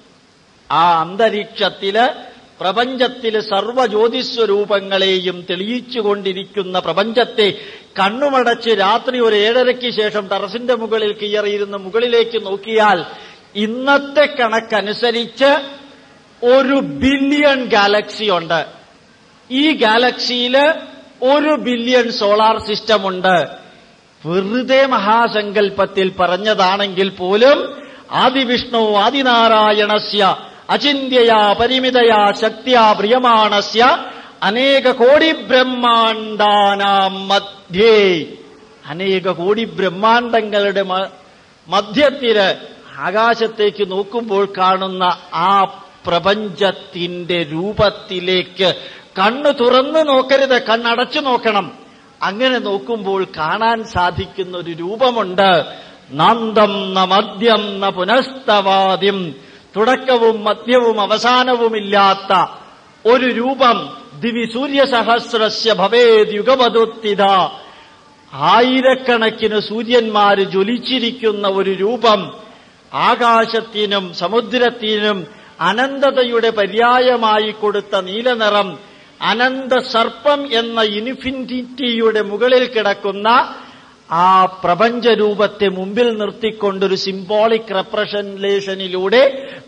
B: ആ അന്തരീക്ഷത്തില് പ്രപഞ്ചത്തില് സർവജ്യോതിസ്വരൂപങ്ങളെയും തെളിയിച്ചുകൊണ്ടിരിക്കുന്ന പ്രപഞ്ചത്തെ കണ്ണുമടച്ച് രാത്രി ഒരു ഏഴരയ്ക്ക് ശേഷം ടെറസിന്റെ മുകളിൽ കയറിയിരുന്ന് മുകളിലേക്ക് നോക്കിയാൽ ഇന്നത്തെ കണക്കനുസരിച്ച് ഒരു ബില്യൺ ഗാലക്സി ഉണ്ട് ഈ ഗാലക്സിയില് ഒരു ബില്യൺ സോളാർ സിസ്റ്റം ഉണ്ട് വെറുതെ മഹാസങ്കല്പത്തിൽ പറഞ്ഞതാണെങ്കിൽ പോലും ആദിവിഷ്ണു ആദിനാരായണസ്യ അചിന്യയാ പരിമിതയാ ശക്തിയാ പ്രിയമാണസ്യ അനേക കോടി ബ്രഹ്മാണ്ടാനാം മധ്യേ അനേക കോടി ബ്രഹ്മാണ്ടങ്ങളുടെ മ- മധ്യത്തില് ആകാശത്തേക്ക് നോക്കുമ്പോൾ കാണുന്ന ആ പ്രപഞ്ചത്തിന്റെ രൂപത്തിലേക്ക് കണ്ണു തുറന്നു നോക്കരുത് കണ്ണടച്ചു നോക്കണം അങ്ങനെ നോക്കുമ്പോൾ കാണാൻ സാധിക്കുന്ന ഒരു രൂപമുണ്ട് നന്ദം ന മദ്യം ന പുനസ്തവാദ്യം തുടക്കവും മധ്യവും അവസാനവുമില്ലാത്ത ഒരു രൂപം ദിവി സൂര്യസഹസ്രസ്യ ഭവേദ് യുഗമതുത്തിത ആയിരക്കണക്കിന് സൂര്യന്മാര് ജ്വലിച്ചിരിക്കുന്ന ഒരു രൂപം ആകാശത്തിനും സമുദ്രത്തിനും അനന്തതയുടെ പര്യായമായി കൊടുത്ത നീലനിറം അനന്ത സർപ്പം എന്ന ഇൻഫിനിറ്റിയുടെ മുകളിൽ കിടക്കുന്ന ആ പ്രപഞ്ചരൂപത്തെ മുമ്പിൽ നിർത്തിക്കൊണ്ടൊരു സിംബോളിക് റെപ്രസെന്റേഷനിലൂടെ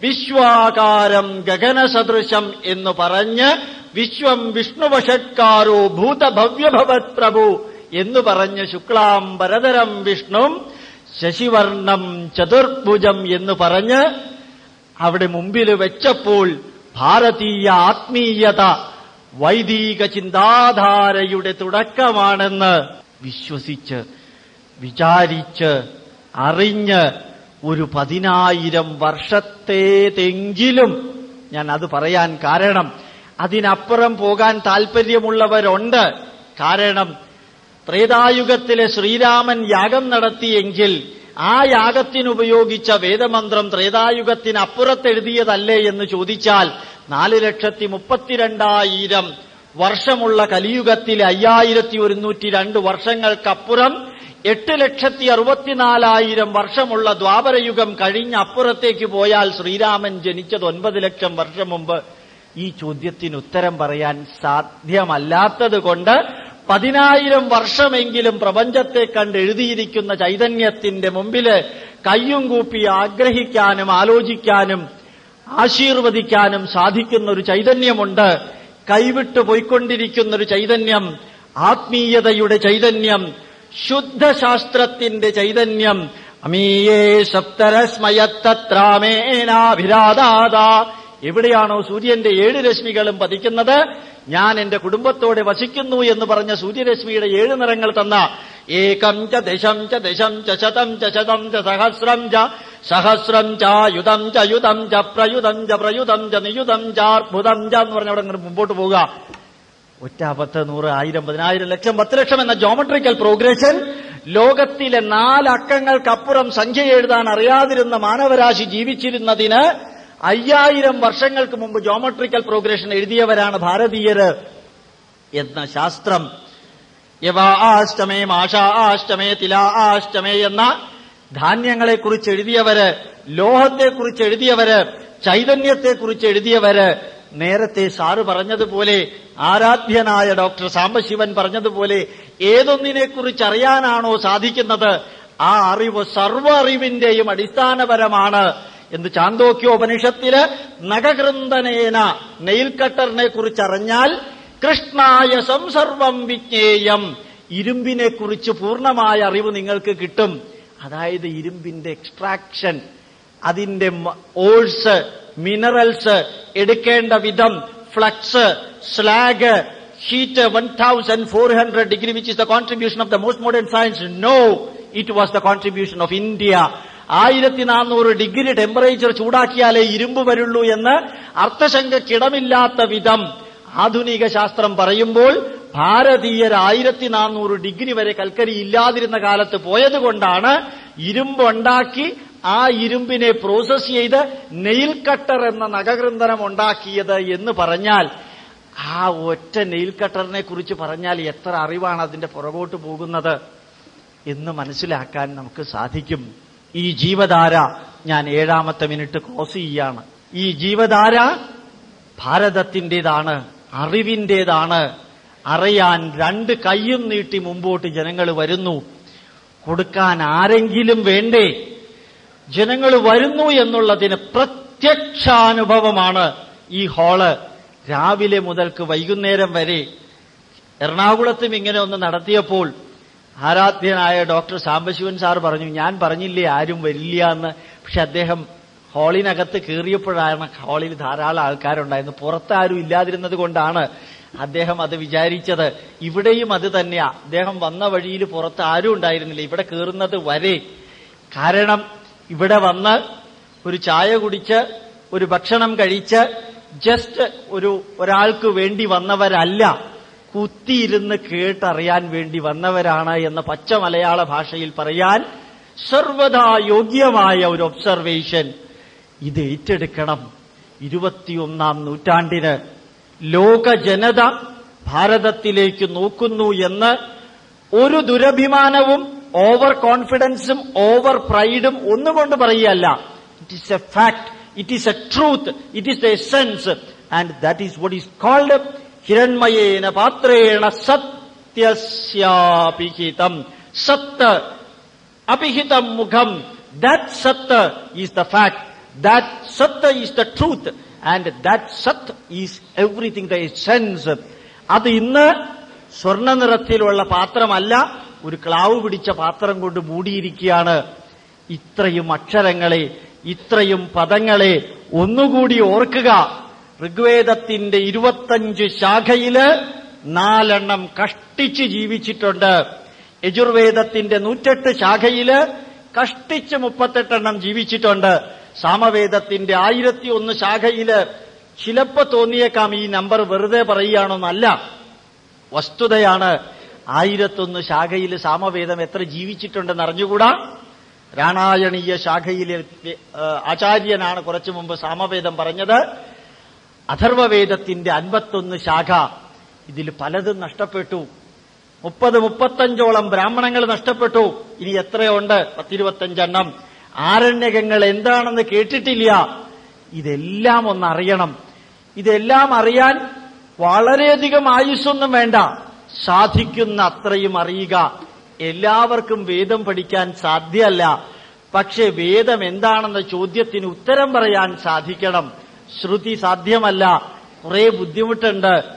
B: വിശ്വാകാരം ഗഗനസദൃശം എന്ന് പറഞ്ഞ് വിശ്വം വിഷ്ണുവഷത്കാരോ ഭൂതഭവ്യഭവത് പ്രഭു എന്ന് പറഞ്ഞ് ശുക്ലാം പരതരം വിഷ്ണും ശശിവർണം ചതുർഭുജം എന്ന് പറഞ്ഞ് അവിടെ മുമ്പിൽ വെച്ചപ്പോൾ ഭാരതീയ ആത്മീയത വൈദിക ചിന്താധാരയുടെ തുടക്കമാണെന്ന് വിശ്വസിച്ച് വിചാരിച്ച് അറിഞ്ഞ് ഒരു പതിനായിരം വർഷത്തേതെങ്കിലും ഞാൻ അത് പറയാൻ കാരണം അതിനപ്പുറം പോകാൻ താല്പര്യമുള്ളവരുണ്ട് കാരണം ത്രേതായുഗത്തിലെ ശ്രീരാമൻ യാഗം നടത്തിയെങ്കിൽ ആ യാഗത്തിനുപയോഗിച്ച വേദമന്ത്രം ത്രേതായുഗത്തിനപ്പുറത്തെഴുതിയതല്ലേ എന്ന് ചോദിച്ചാൽ നാല് ലക്ഷത്തി മുപ്പത്തിരണ്ടായിരം വർഷമുള്ള കലിയുഗത്തിലെ അയ്യായിരത്തി ഒരുന്നൂറ്റി രണ്ട് വർഷങ്ങൾക്കപ്പുറം എട്ട് ലക്ഷത്തി അറുപത്തിനാലായിരം വർഷമുള്ള ദ്വാപരയുഗം കഴിഞ്ഞ് അപ്പുറത്തേക്ക് പോയാൽ ശ്രീരാമൻ ജനിച്ചത് ഒൻപത് ലക്ഷം വർഷം മുമ്പ് ഈ ചോദ്യത്തിന് ഉത്തരം പറയാൻ സാധ്യമല്ലാത്തത് കൊണ്ട് പതിനായിരം വർഷമെങ്കിലും പ്രപഞ്ചത്തെ കണ്ട് എഴുതിയിരിക്കുന്ന ചൈതന്യത്തിന്റെ മുമ്പില് കയ്യും കൂപ്പി ആഗ്രഹിക്കാനും ആലോചിക്കാനും ആശീർവദിക്കാനും സാധിക്കുന്ന ഒരു ചൈതന്യമുണ്ട് കൈവിട്ടു പോയിക്കൊണ്ടിരിക്കുന്ന ഒരു ചൈതന്യം ആത്മീയതയുടെ ചൈതന്യം ശുദ്ധശാസ്ത്രത്തിന്റെ ചൈതന്യം അമീയേ സപ്തരസ്മയത്തത്രാമേനാഭിരാധാത എവിടെയാണോ സൂര്യന്റെ ഏഴ് രശ്മികളും പതിക്കുന്നത് ഞാൻ എന്റെ കുടുംബത്തോടെ വസിക്കുന്നു എന്ന് പറഞ്ഞ സൂര്യരശ്മിയുടെ ഏഴ് നിറങ്ങൾ തന്ന ഏകം ച ദശം ച ദശം ച ശതം ച ശതം ച സഹസ്രം ച സഹസ്രം ച യുതം ച യുതം ച പ്രയുതം ച പ്രയുതം ച നിയുതം ചാർഭുതം ച എന്ന് പറഞ്ഞ അവിടെ അങ്ങോട്ട് മുമ്പോട്ട് പോവുക ഒറ്റ പത്ത് നൂറ് ആയിരം പതിനായിരം ലക്ഷം പത്ത് ലക്ഷം എന്ന ജോമെട്രിക്കൽ പ്രോഗ്രഷൻ ലോകത്തിലെ നാലക്കങ്ങൾക്കപ്പുറം സംഖ്യ എഴുതാൻ അറിയാതിരുന്ന മാനവരാശി ജീവിച്ചിരുന്നതിന് അയ്യായിരം വർഷങ്ങൾക്ക് മുമ്പ് ജോമെട്രിക്കൽ പ്രോഗ്രഷൻ എഴുതിയവരാണ് ഭാരതീയര് എന്ന ശാസ്ത്രം യവ ആഷ്ടമേ മാഷ ആഷ്ടമേ തില ആഷ്ടമേ എന്ന ധാന്യങ്ങളെക്കുറിച്ച് എഴുതിയവര് ലോഹത്തെക്കുറിച്ച് എഴുതിയവര് ചൈതന്യത്തെക്കുറിച്ച് എഴുതിയവര് നേരത്തെ സാറ് പറഞ്ഞതുപോലെ ആരാധ്യനായ ഡോക്ടർ സാംബശിവൻ പറഞ്ഞതുപോലെ ഏതൊന്നിനെക്കുറിച്ച് അറിയാനാണോ സാധിക്കുന്നത് ആ അറിവ് സർവ അറിവിന്റെയും അടിസ്ഥാനപരമാണ് എന്ന് ചാന്തോക്യോപനിഷത്തില് നഖകൃന്ദനേന നെയിൽ കട്ടറിനെ കുറിച്ച് അറിഞ്ഞാൽ കൃഷ്ണായ സംസർവം വിജ്ഞേയം ഇരുമ്പിനെ കുറിച്ച് പൂർണ്ണമായ അറിവ് നിങ്ങൾക്ക് കിട്ടും അതായത് ഇരുമ്പിന്റെ എക്സ്ട്രാക്ഷൻ അതിന്റെ ഓൾസ് മിനറൽസ് എടുക്കേണ്ട വിധം flux slag heat one thousand four hundred degree which is the contribution of the most modern science no it was the contribution of India ആയിരത്തി നാനൂറ് ഡിഗ്രി ടെമ്പറേച്ചർ ചൂടാക്കിയാലേ ഇരുമ്പ് വരുള്ളൂ എന്ന് അർത്ഥശങ്കക്കിടമില്ലാത്ത വിധം ആധുനിക ശാസ്ത്രം പറയുമ്പോൾ ഭാരതീയർ ആയിരത്തി നാനൂറ് ഡിഗ്രി വരെ കൽക്കരി ഇല്ലാതിരുന്ന കാലത്ത് പോയതുകൊണ്ടാണ് ഇരുമ്പ് ഉണ്ടാക്കി ആ ഇരുമ്പിനെ പ്രോസസ് ചെയ്ത് നെയിൽ കട്ടർ എന്ന നഖകൃന്ദനം ഉണ്ടാക്കിയത് എന്ന് പറഞ്ഞാൽ ആ ഒറ്റ നെയിൽ കട്ടറിനെ കുറിച്ച് പറഞ്ഞാൽ എത്ര അറിവാണ് അതിന്റെ പുറകോട്ട് പോകുന്നത് എന്ന് മനസ്സിലാക്കാൻ നമുക്ക് സാധിക്കും ഈ ജീവധാര ഞാൻ ഏഴാമത്തെ മിനിറ്റ് ക്രോസ് ചെയ്യാണ് ഈ ജീവധാര ഭാരതത്തിൻ്റെതാണ് അറിവിൻ്റെതാണ് അറിയാൻ രണ്ട് കൈയും നീട്ടി മുമ്പോട്ട് ജനങ്ങൾ വരുന്നു കൊടുക്കാൻ ആരെങ്കിലും വേണ്ടേ ജനങ്ങൾ വരുന്നു എന്നുള്ളതിന് പ്രത്യക്ഷാനുഭവമാണ് ഈ ഹാള് രാവിലെ മുതൽക്ക് വൈകുന്നേരം വരെ എറണാകുളത്തും ഇങ്ങനെ ഒന്ന് നടത്തിയപ്പോൾ ആരാധ്യനായ ഡോക്ടർ സാംബശിവൻ സാർ പറഞ്ഞു ഞാൻ പറഞ്ഞില്ലേ ആരും വരില്ല എന്ന് പക്ഷെ അദ്ദേഹം ഹാളിനകത്ത് കയറിയപ്പോഴാണ് ഹാളിൽ ധാരാളം ആൾക്കാരുണ്ടായിരുന്നു പുറത്താരും ഇല്ലാതിരുന്നത് കൊണ്ടാണ് അദ്ദേഹം അത് വിചാരിച്ചത് ഇവിടെയും അത് തന്നെയാ അദ്ദേഹം വന്ന വഴിയിൽ പുറത്ത് ആരും ഉണ്ടായിരുന്നില്ല ഇവിടെ കയറുന്നത് വരെ കാരണം ഇവിടെ വന്ന് ഒരു ചായ കുടിച്ച് ഒരു ഭക്ഷണം കഴിച്ച് ജസ്റ്റ് ഒരു ഒരാൾക്ക് വേണ്ടി വന്നവരല്ല കുത്തിയിരുന്ന് കേട്ടറിയാൻ വേണ്ടി വന്നവരാണ് എന്ന പച്ച മലയാള ഭാഷയിൽ പറയാൻ സർവദാ യോഗ്യമായ ഒരു ഒബ്സർവേഷൻ ഇത് ഏറ്റെടുക്കണം ഇരുപത്തിയൊന്നാം നൂറ്റാണ്ടിന് ലോക ജനത ഭാരതത്തിലേക്ക് നോക്കുന്നു എന്ന് ഒരു ദുരഭിമാനവും ഓവർ കോൺഫിഡൻസും ഓവർ പ്രൈഡും ഒന്നുകൊണ്ട് പറയുകയല്ല it is a fact it is a truth it is the essence and that is what is called ഹിരൺമയേന പാത്രേണ സത്യസ്യാപിഹിതം സത്ത് അപിഹിതം മുഖം ദാറ്റ് സത്ത് ഈസ് ദ ഫാക്ട് ദാറ്റ് സത്ത് is the truth and that സത്ത് ഈസ് എവറിഥിങ് ദ എസെൻസ് അത് ഇന്ന് സ്വർണ്ണ നിറത്തിലുള്ള പാത്രമല്ല ഒരു ക്ലാവ് പിടിച്ച പാത്രം കൊണ്ട് മൂടിയിരിക്കുകയാണ് ഇത്രയും അക്ഷരങ്ങളെ ഇത്രയും പദങ്ങളെ ഒന്നുകൂടി ഓർക്കുക ഋഗ്വേദത്തിന്റെ ഇരുപത്തഞ്ച് ശാഖയില് നാലെണ്ണം കഷ്ടിച്ച് ജീവിച്ചിട്ടുണ്ട് യജുർവേദത്തിന്റെ നൂറ്റെട്ട് ശാഖയില് കഷ്ടിച്ച് മുപ്പത്തെട്ടെണ്ണം ജീവിച്ചിട്ടുണ്ട് സാമവേദത്തിന്റെ ആയിരത്തി ഒന്ന് ശാഖയില് ചിലപ്പോ തോന്നിയേക്കാം ഈ നമ്പർ വെറുതെ പറയുകയാണോന്നല്ല വസ്തുതയാണ് ആയിരത്തൊന്ന് ശാഖയിൽ സാമവേദം എത്ര ജീവിച്ചിട്ടുണ്ടെന്ന് അറിഞ്ഞുകൂടാ രാണായണീയ ശാഖയിലെ ആചാര്യനാണ് കുറച്ചു മുമ്പ് സാമവേദം പറഞ്ഞത് അഥർവവേദത്തിന്റെ അൻപത്തൊന്ന് ശാഖ ഇതിൽ പലതും നഷ്ടപ്പെട്ടു മുപ്പത് മുപ്പത്തഞ്ചോളം ബ്രാഹ്മണങ്ങൾ നഷ്ടപ്പെട്ടു ഇനി എത്രയുണ്ട് പത്തിരുപത്തഞ്ചെണ്ണം ആരണ്യകങ്ങൾ എന്താണെന്ന് കേട്ടിട്ടില്ല ഇതെല്ലാം ഒന്ന് അറിയണം ഇതെല്ലാം അറിയാൻ വളരെയധികം ആയുസ്സൊന്നും വേണ്ട സാധിക്കുന്ന അത്രയും അറിയുക എല്ലാവർക്കും വേദം പഠിക്കാൻ സാധ്യമല്ല പക്ഷെ വേദം എന്താണെന്ന ചോദ്യത്തിന് ഉത്തരം പറയാൻ സാധിക്കണം ശ്രുതി സാധ്യമല്ല കുറെ ബുദ്ധിമുട്ടുണ്ട്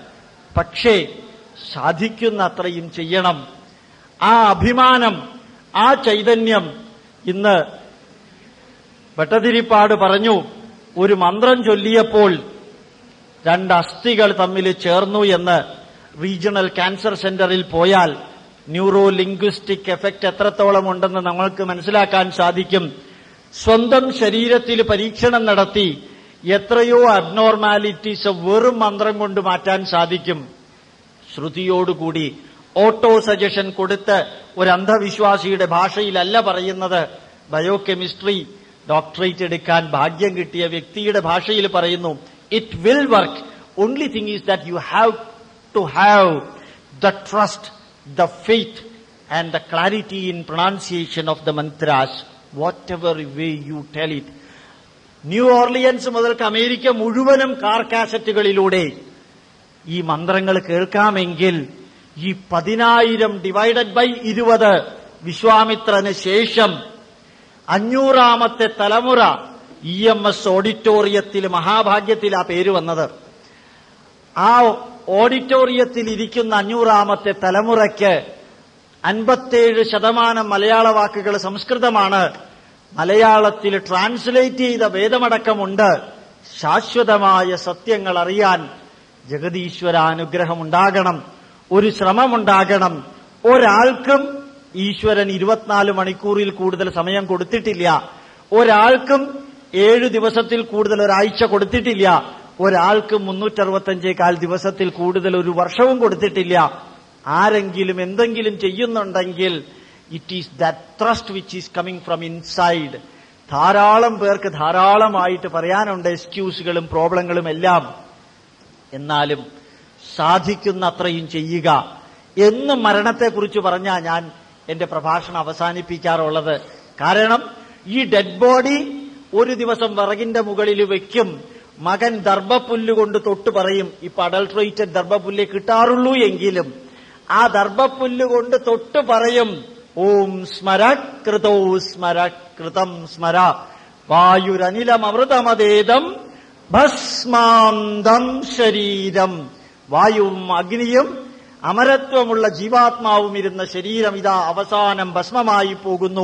B: പക്ഷേ സാധിക്കുന്ന അത്രയും ചെയ്യണം ആ അഭിമാനം ആ ചൈതന്യം ഇന്ന് ഭട്ടതിരിപ്പാട് പറഞ്ഞു ഒരു മന്ത്രം ചൊല്ലിയപ്പോൾ രണ്ട് അസ്ഥികൾ തമ്മിൽ ചേർന്നു എന്ന് റീജിയണൽ ക്യാൻസർ സെന്ററിൽ പോയാൽ ന്യൂറോ ലിംഗ്വിസ്റ്റിക് എഫക്റ്റ് എത്രത്തോളം ഉണ്ടെന്ന് നമ്മൾക്ക് മനസ്സിലാക്കാൻ സാധിക്കും സ്വന്തം ശരീരത്തിൽ പരീക്ഷണം നടത്തി എത്രയോ അബ്നോർമാലിറ്റീസ് വെറും മന്ത്രം കൊണ്ട് മാറ്റാൻ സാധിക്കും ശ്രുതിയോടുകൂടി ഓട്ടോ സജഷൻ കൊടുത്ത് ഒരു അന്ധവിശ്വാസിയുടെ ഭാഷയിലല്ല പറയുന്നത് ബയോകെമിസ്ട്രി ഡോക്ടറേറ്റ് എടുക്കാൻ ഭാഗ്യം കിട്ടിയ വ്യക്തിയുടെ ഭാഷയിൽ പറയുന്നു it will work only thing is that you have to have the trust the faith and the clarity in pronunciation of the mantras whatever way you tell it New Orleans മുതൽക്ക് America മുഴുവനും car കാസറ്റുകളിലൂടെ ഈ മന്ത്രങ്ങൾ കേൾക്കാമെങ്കിൽ ഈ പതിനായിരം divided by ഇരുപത് വിശ്വാമിത്രന് ശേഷം അഞ്ഞൂറാമത്തെ തലമുറ ഇ എം എസ് ഓഡിറ്റോറിയത്തിൽ മഹാഭാഗ്യത്തിൽ ആ പേര് വന്നത് ആ ഓഡിറ്റോറിയത്തിൽ ഇരിക്കുന്ന അഞ്ഞൂറാമത്തെ തലമുറയ്ക്ക് അൻപത്തേഴ് ശതമാനം മലയാള വാക്കുകൾ സംസ്കൃതമാണ് മലയാളത്തിൽ ട്രാൻസ്ലേറ്റ് ചെയ്ത വേദമടക്കമുണ്ട് ശാശ്വതമായ സത്യങ്ങൾ അറിയാൻ ജഗതീശ്വര അനുഗ്രഹമുണ്ടാകണം ഒരു ശ്രമമുണ്ടാകണം ഒരാൾക്കും ഈശ്വരൻ ഇരുപത്തിനാല് മണിക്കൂറിൽ കൂടുതൽ സമയം കൊടുത്തിട്ടില്ല ഒരാൾക്കും ഏഴു ദിവസത്തിൽ കൂടുതൽ ഒരാഴ്ച കൊടുത്തിട്ടില്ല ഒരാൾക്ക് മുന്നൂറ്ററുപത്തഞ്ചേകാൽ ദിവസത്തിൽ കൂടുതൽ ഒരു വർഷവും കൊടുത്തിട്ടില്ല ആരെങ്കിലും എന്തെങ്കിലും ചെയ്യുന്നുണ്ടെങ്കിൽ it is that trust which is coming from inside ധാരാളം പേർക്ക് ധാരാളമായിട്ട് പറയാനുണ്ട് എക്സ്ക്യൂസുകളും പ്രോബ്ലങ്ങളും എല്ലാം എന്നാലും സാധിക്കുന്ന അത്രയും ചെയ്യുക എന്ന് മരണത്തെക്കുറിച്ച് പറഞ്ഞാ ഞാൻ എന്റെ പ്രഭാഷണം അവസാനിപ്പിക്കാറുള്ളത് കാരണം ഈ ഡെഡ് ബോഡി ഒരു ദിവസം വിറകിന്റെ മുകളിൽ വെക്കും മകൻ ദർഭപ്പുല്ല് കൊണ്ട് തൊട്ട് പറയും ഇപ്പൊ അഡൾട്രേറ്റഡ് ദർഭപ്പുല്ലേ കിട്ടാറുള്ളൂ എങ്കിലും ആ ദർഭപ്പുല്ല് കൊണ്ട് തൊട്ട് പറയും ഓം സ്മര കൃതോ സ്മര കൃതം സ്മര വായുരനിലമൃതമതേദം ഭസ്മാന്തം ശരീരം വായുവും അഗ്നിയും അമരത്വമുള്ള ജീവാത്മാവും ഇരുന്ന ശരീരം ഇതാ അവസാനം ഭസ്മമായി പോകുന്നു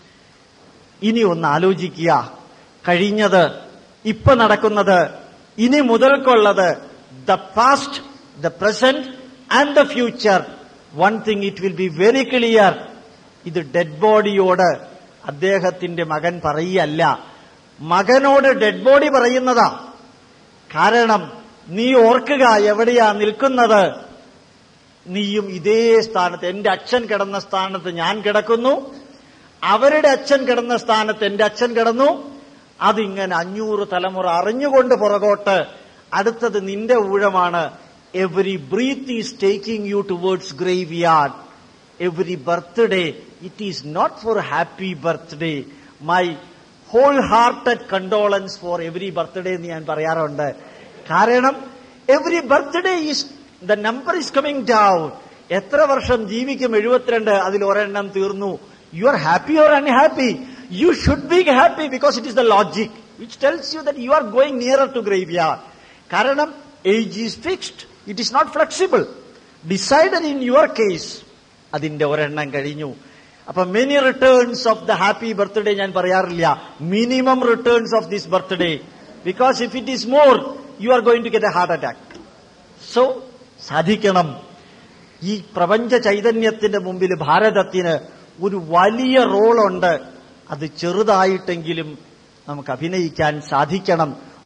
B: ഇനി ഒന്ന് ആലോചിക്കുക കഴിഞ്ഞത് ഇപ്പൊ നടക്കുന്നത് ഇനി മുതൽക്കുള്ളത് the past the present and the future one thing it will be very clear ഇത് ഡെഡ് ബോഡിയോട് അദ്ദേഹത്തിന്റെ മകൻ പറയല്ല മകനോട് ഡെഡ് ബോഡി പറയുന്നതാ കാരണം നീ ഓർക്കുക എവിടെയാ നിൽക്കുന്നത് നീയും ഇതേ സ്ഥാനത്ത് എന്റെ അച്ഛൻ കിടന്ന സ്ഥാനത്ത് ഞാൻ കിടക്കുന്നു അവരുടെ അച്ഛൻ കിടന്ന സ്ഥാനത്ത് എന്റെ അച്ഛൻ കിടന്നു അതിങ്ങനെ അഞ്ഞൂറ് തലമുറ അറിഞ്ഞുകൊണ്ട് പുറകോട്ട് അടുത്തത് നിന്റെ ഊഴമാണ് every breath is taking you towards graveyard every birthday it is not for happy birthday my whole hearted condolence for every birthday എന്ന് ഞാൻ പറയാറുണ്ട് കാരണം every birthday is the number is coming down എത്ര വർഷം ജീവിക്കും എഴുപത്തിരണ്ട് അതിൽ ഒരെണ്ണം തീർന്നു you are happy or unhappy you should be happy because it is the logic which tells you that you are going nearer to grave graveyard കാരണം age is fixed it is not flexible decided in your case അതിന്റെ ഒരെണ്ണം കഴിഞ്ഞു അപ്പൊ many returns of the happy birthday ഞാൻ പറയാറില്ല minimum returns of this birthday because if it is more you are going to get a heart attack so സാധിക്കണം ഈ പ്രപഞ്ച ചൈതന്യത്തിന്റെ മുമ്പിൽ ഭാരതത്തിന് ഒരു വലിയ റോളുണ്ട് അത് ചെറുതായിട്ടെങ്കിലും നമുക്ക് അഭിനയിക്കാൻ സാധിക്കണം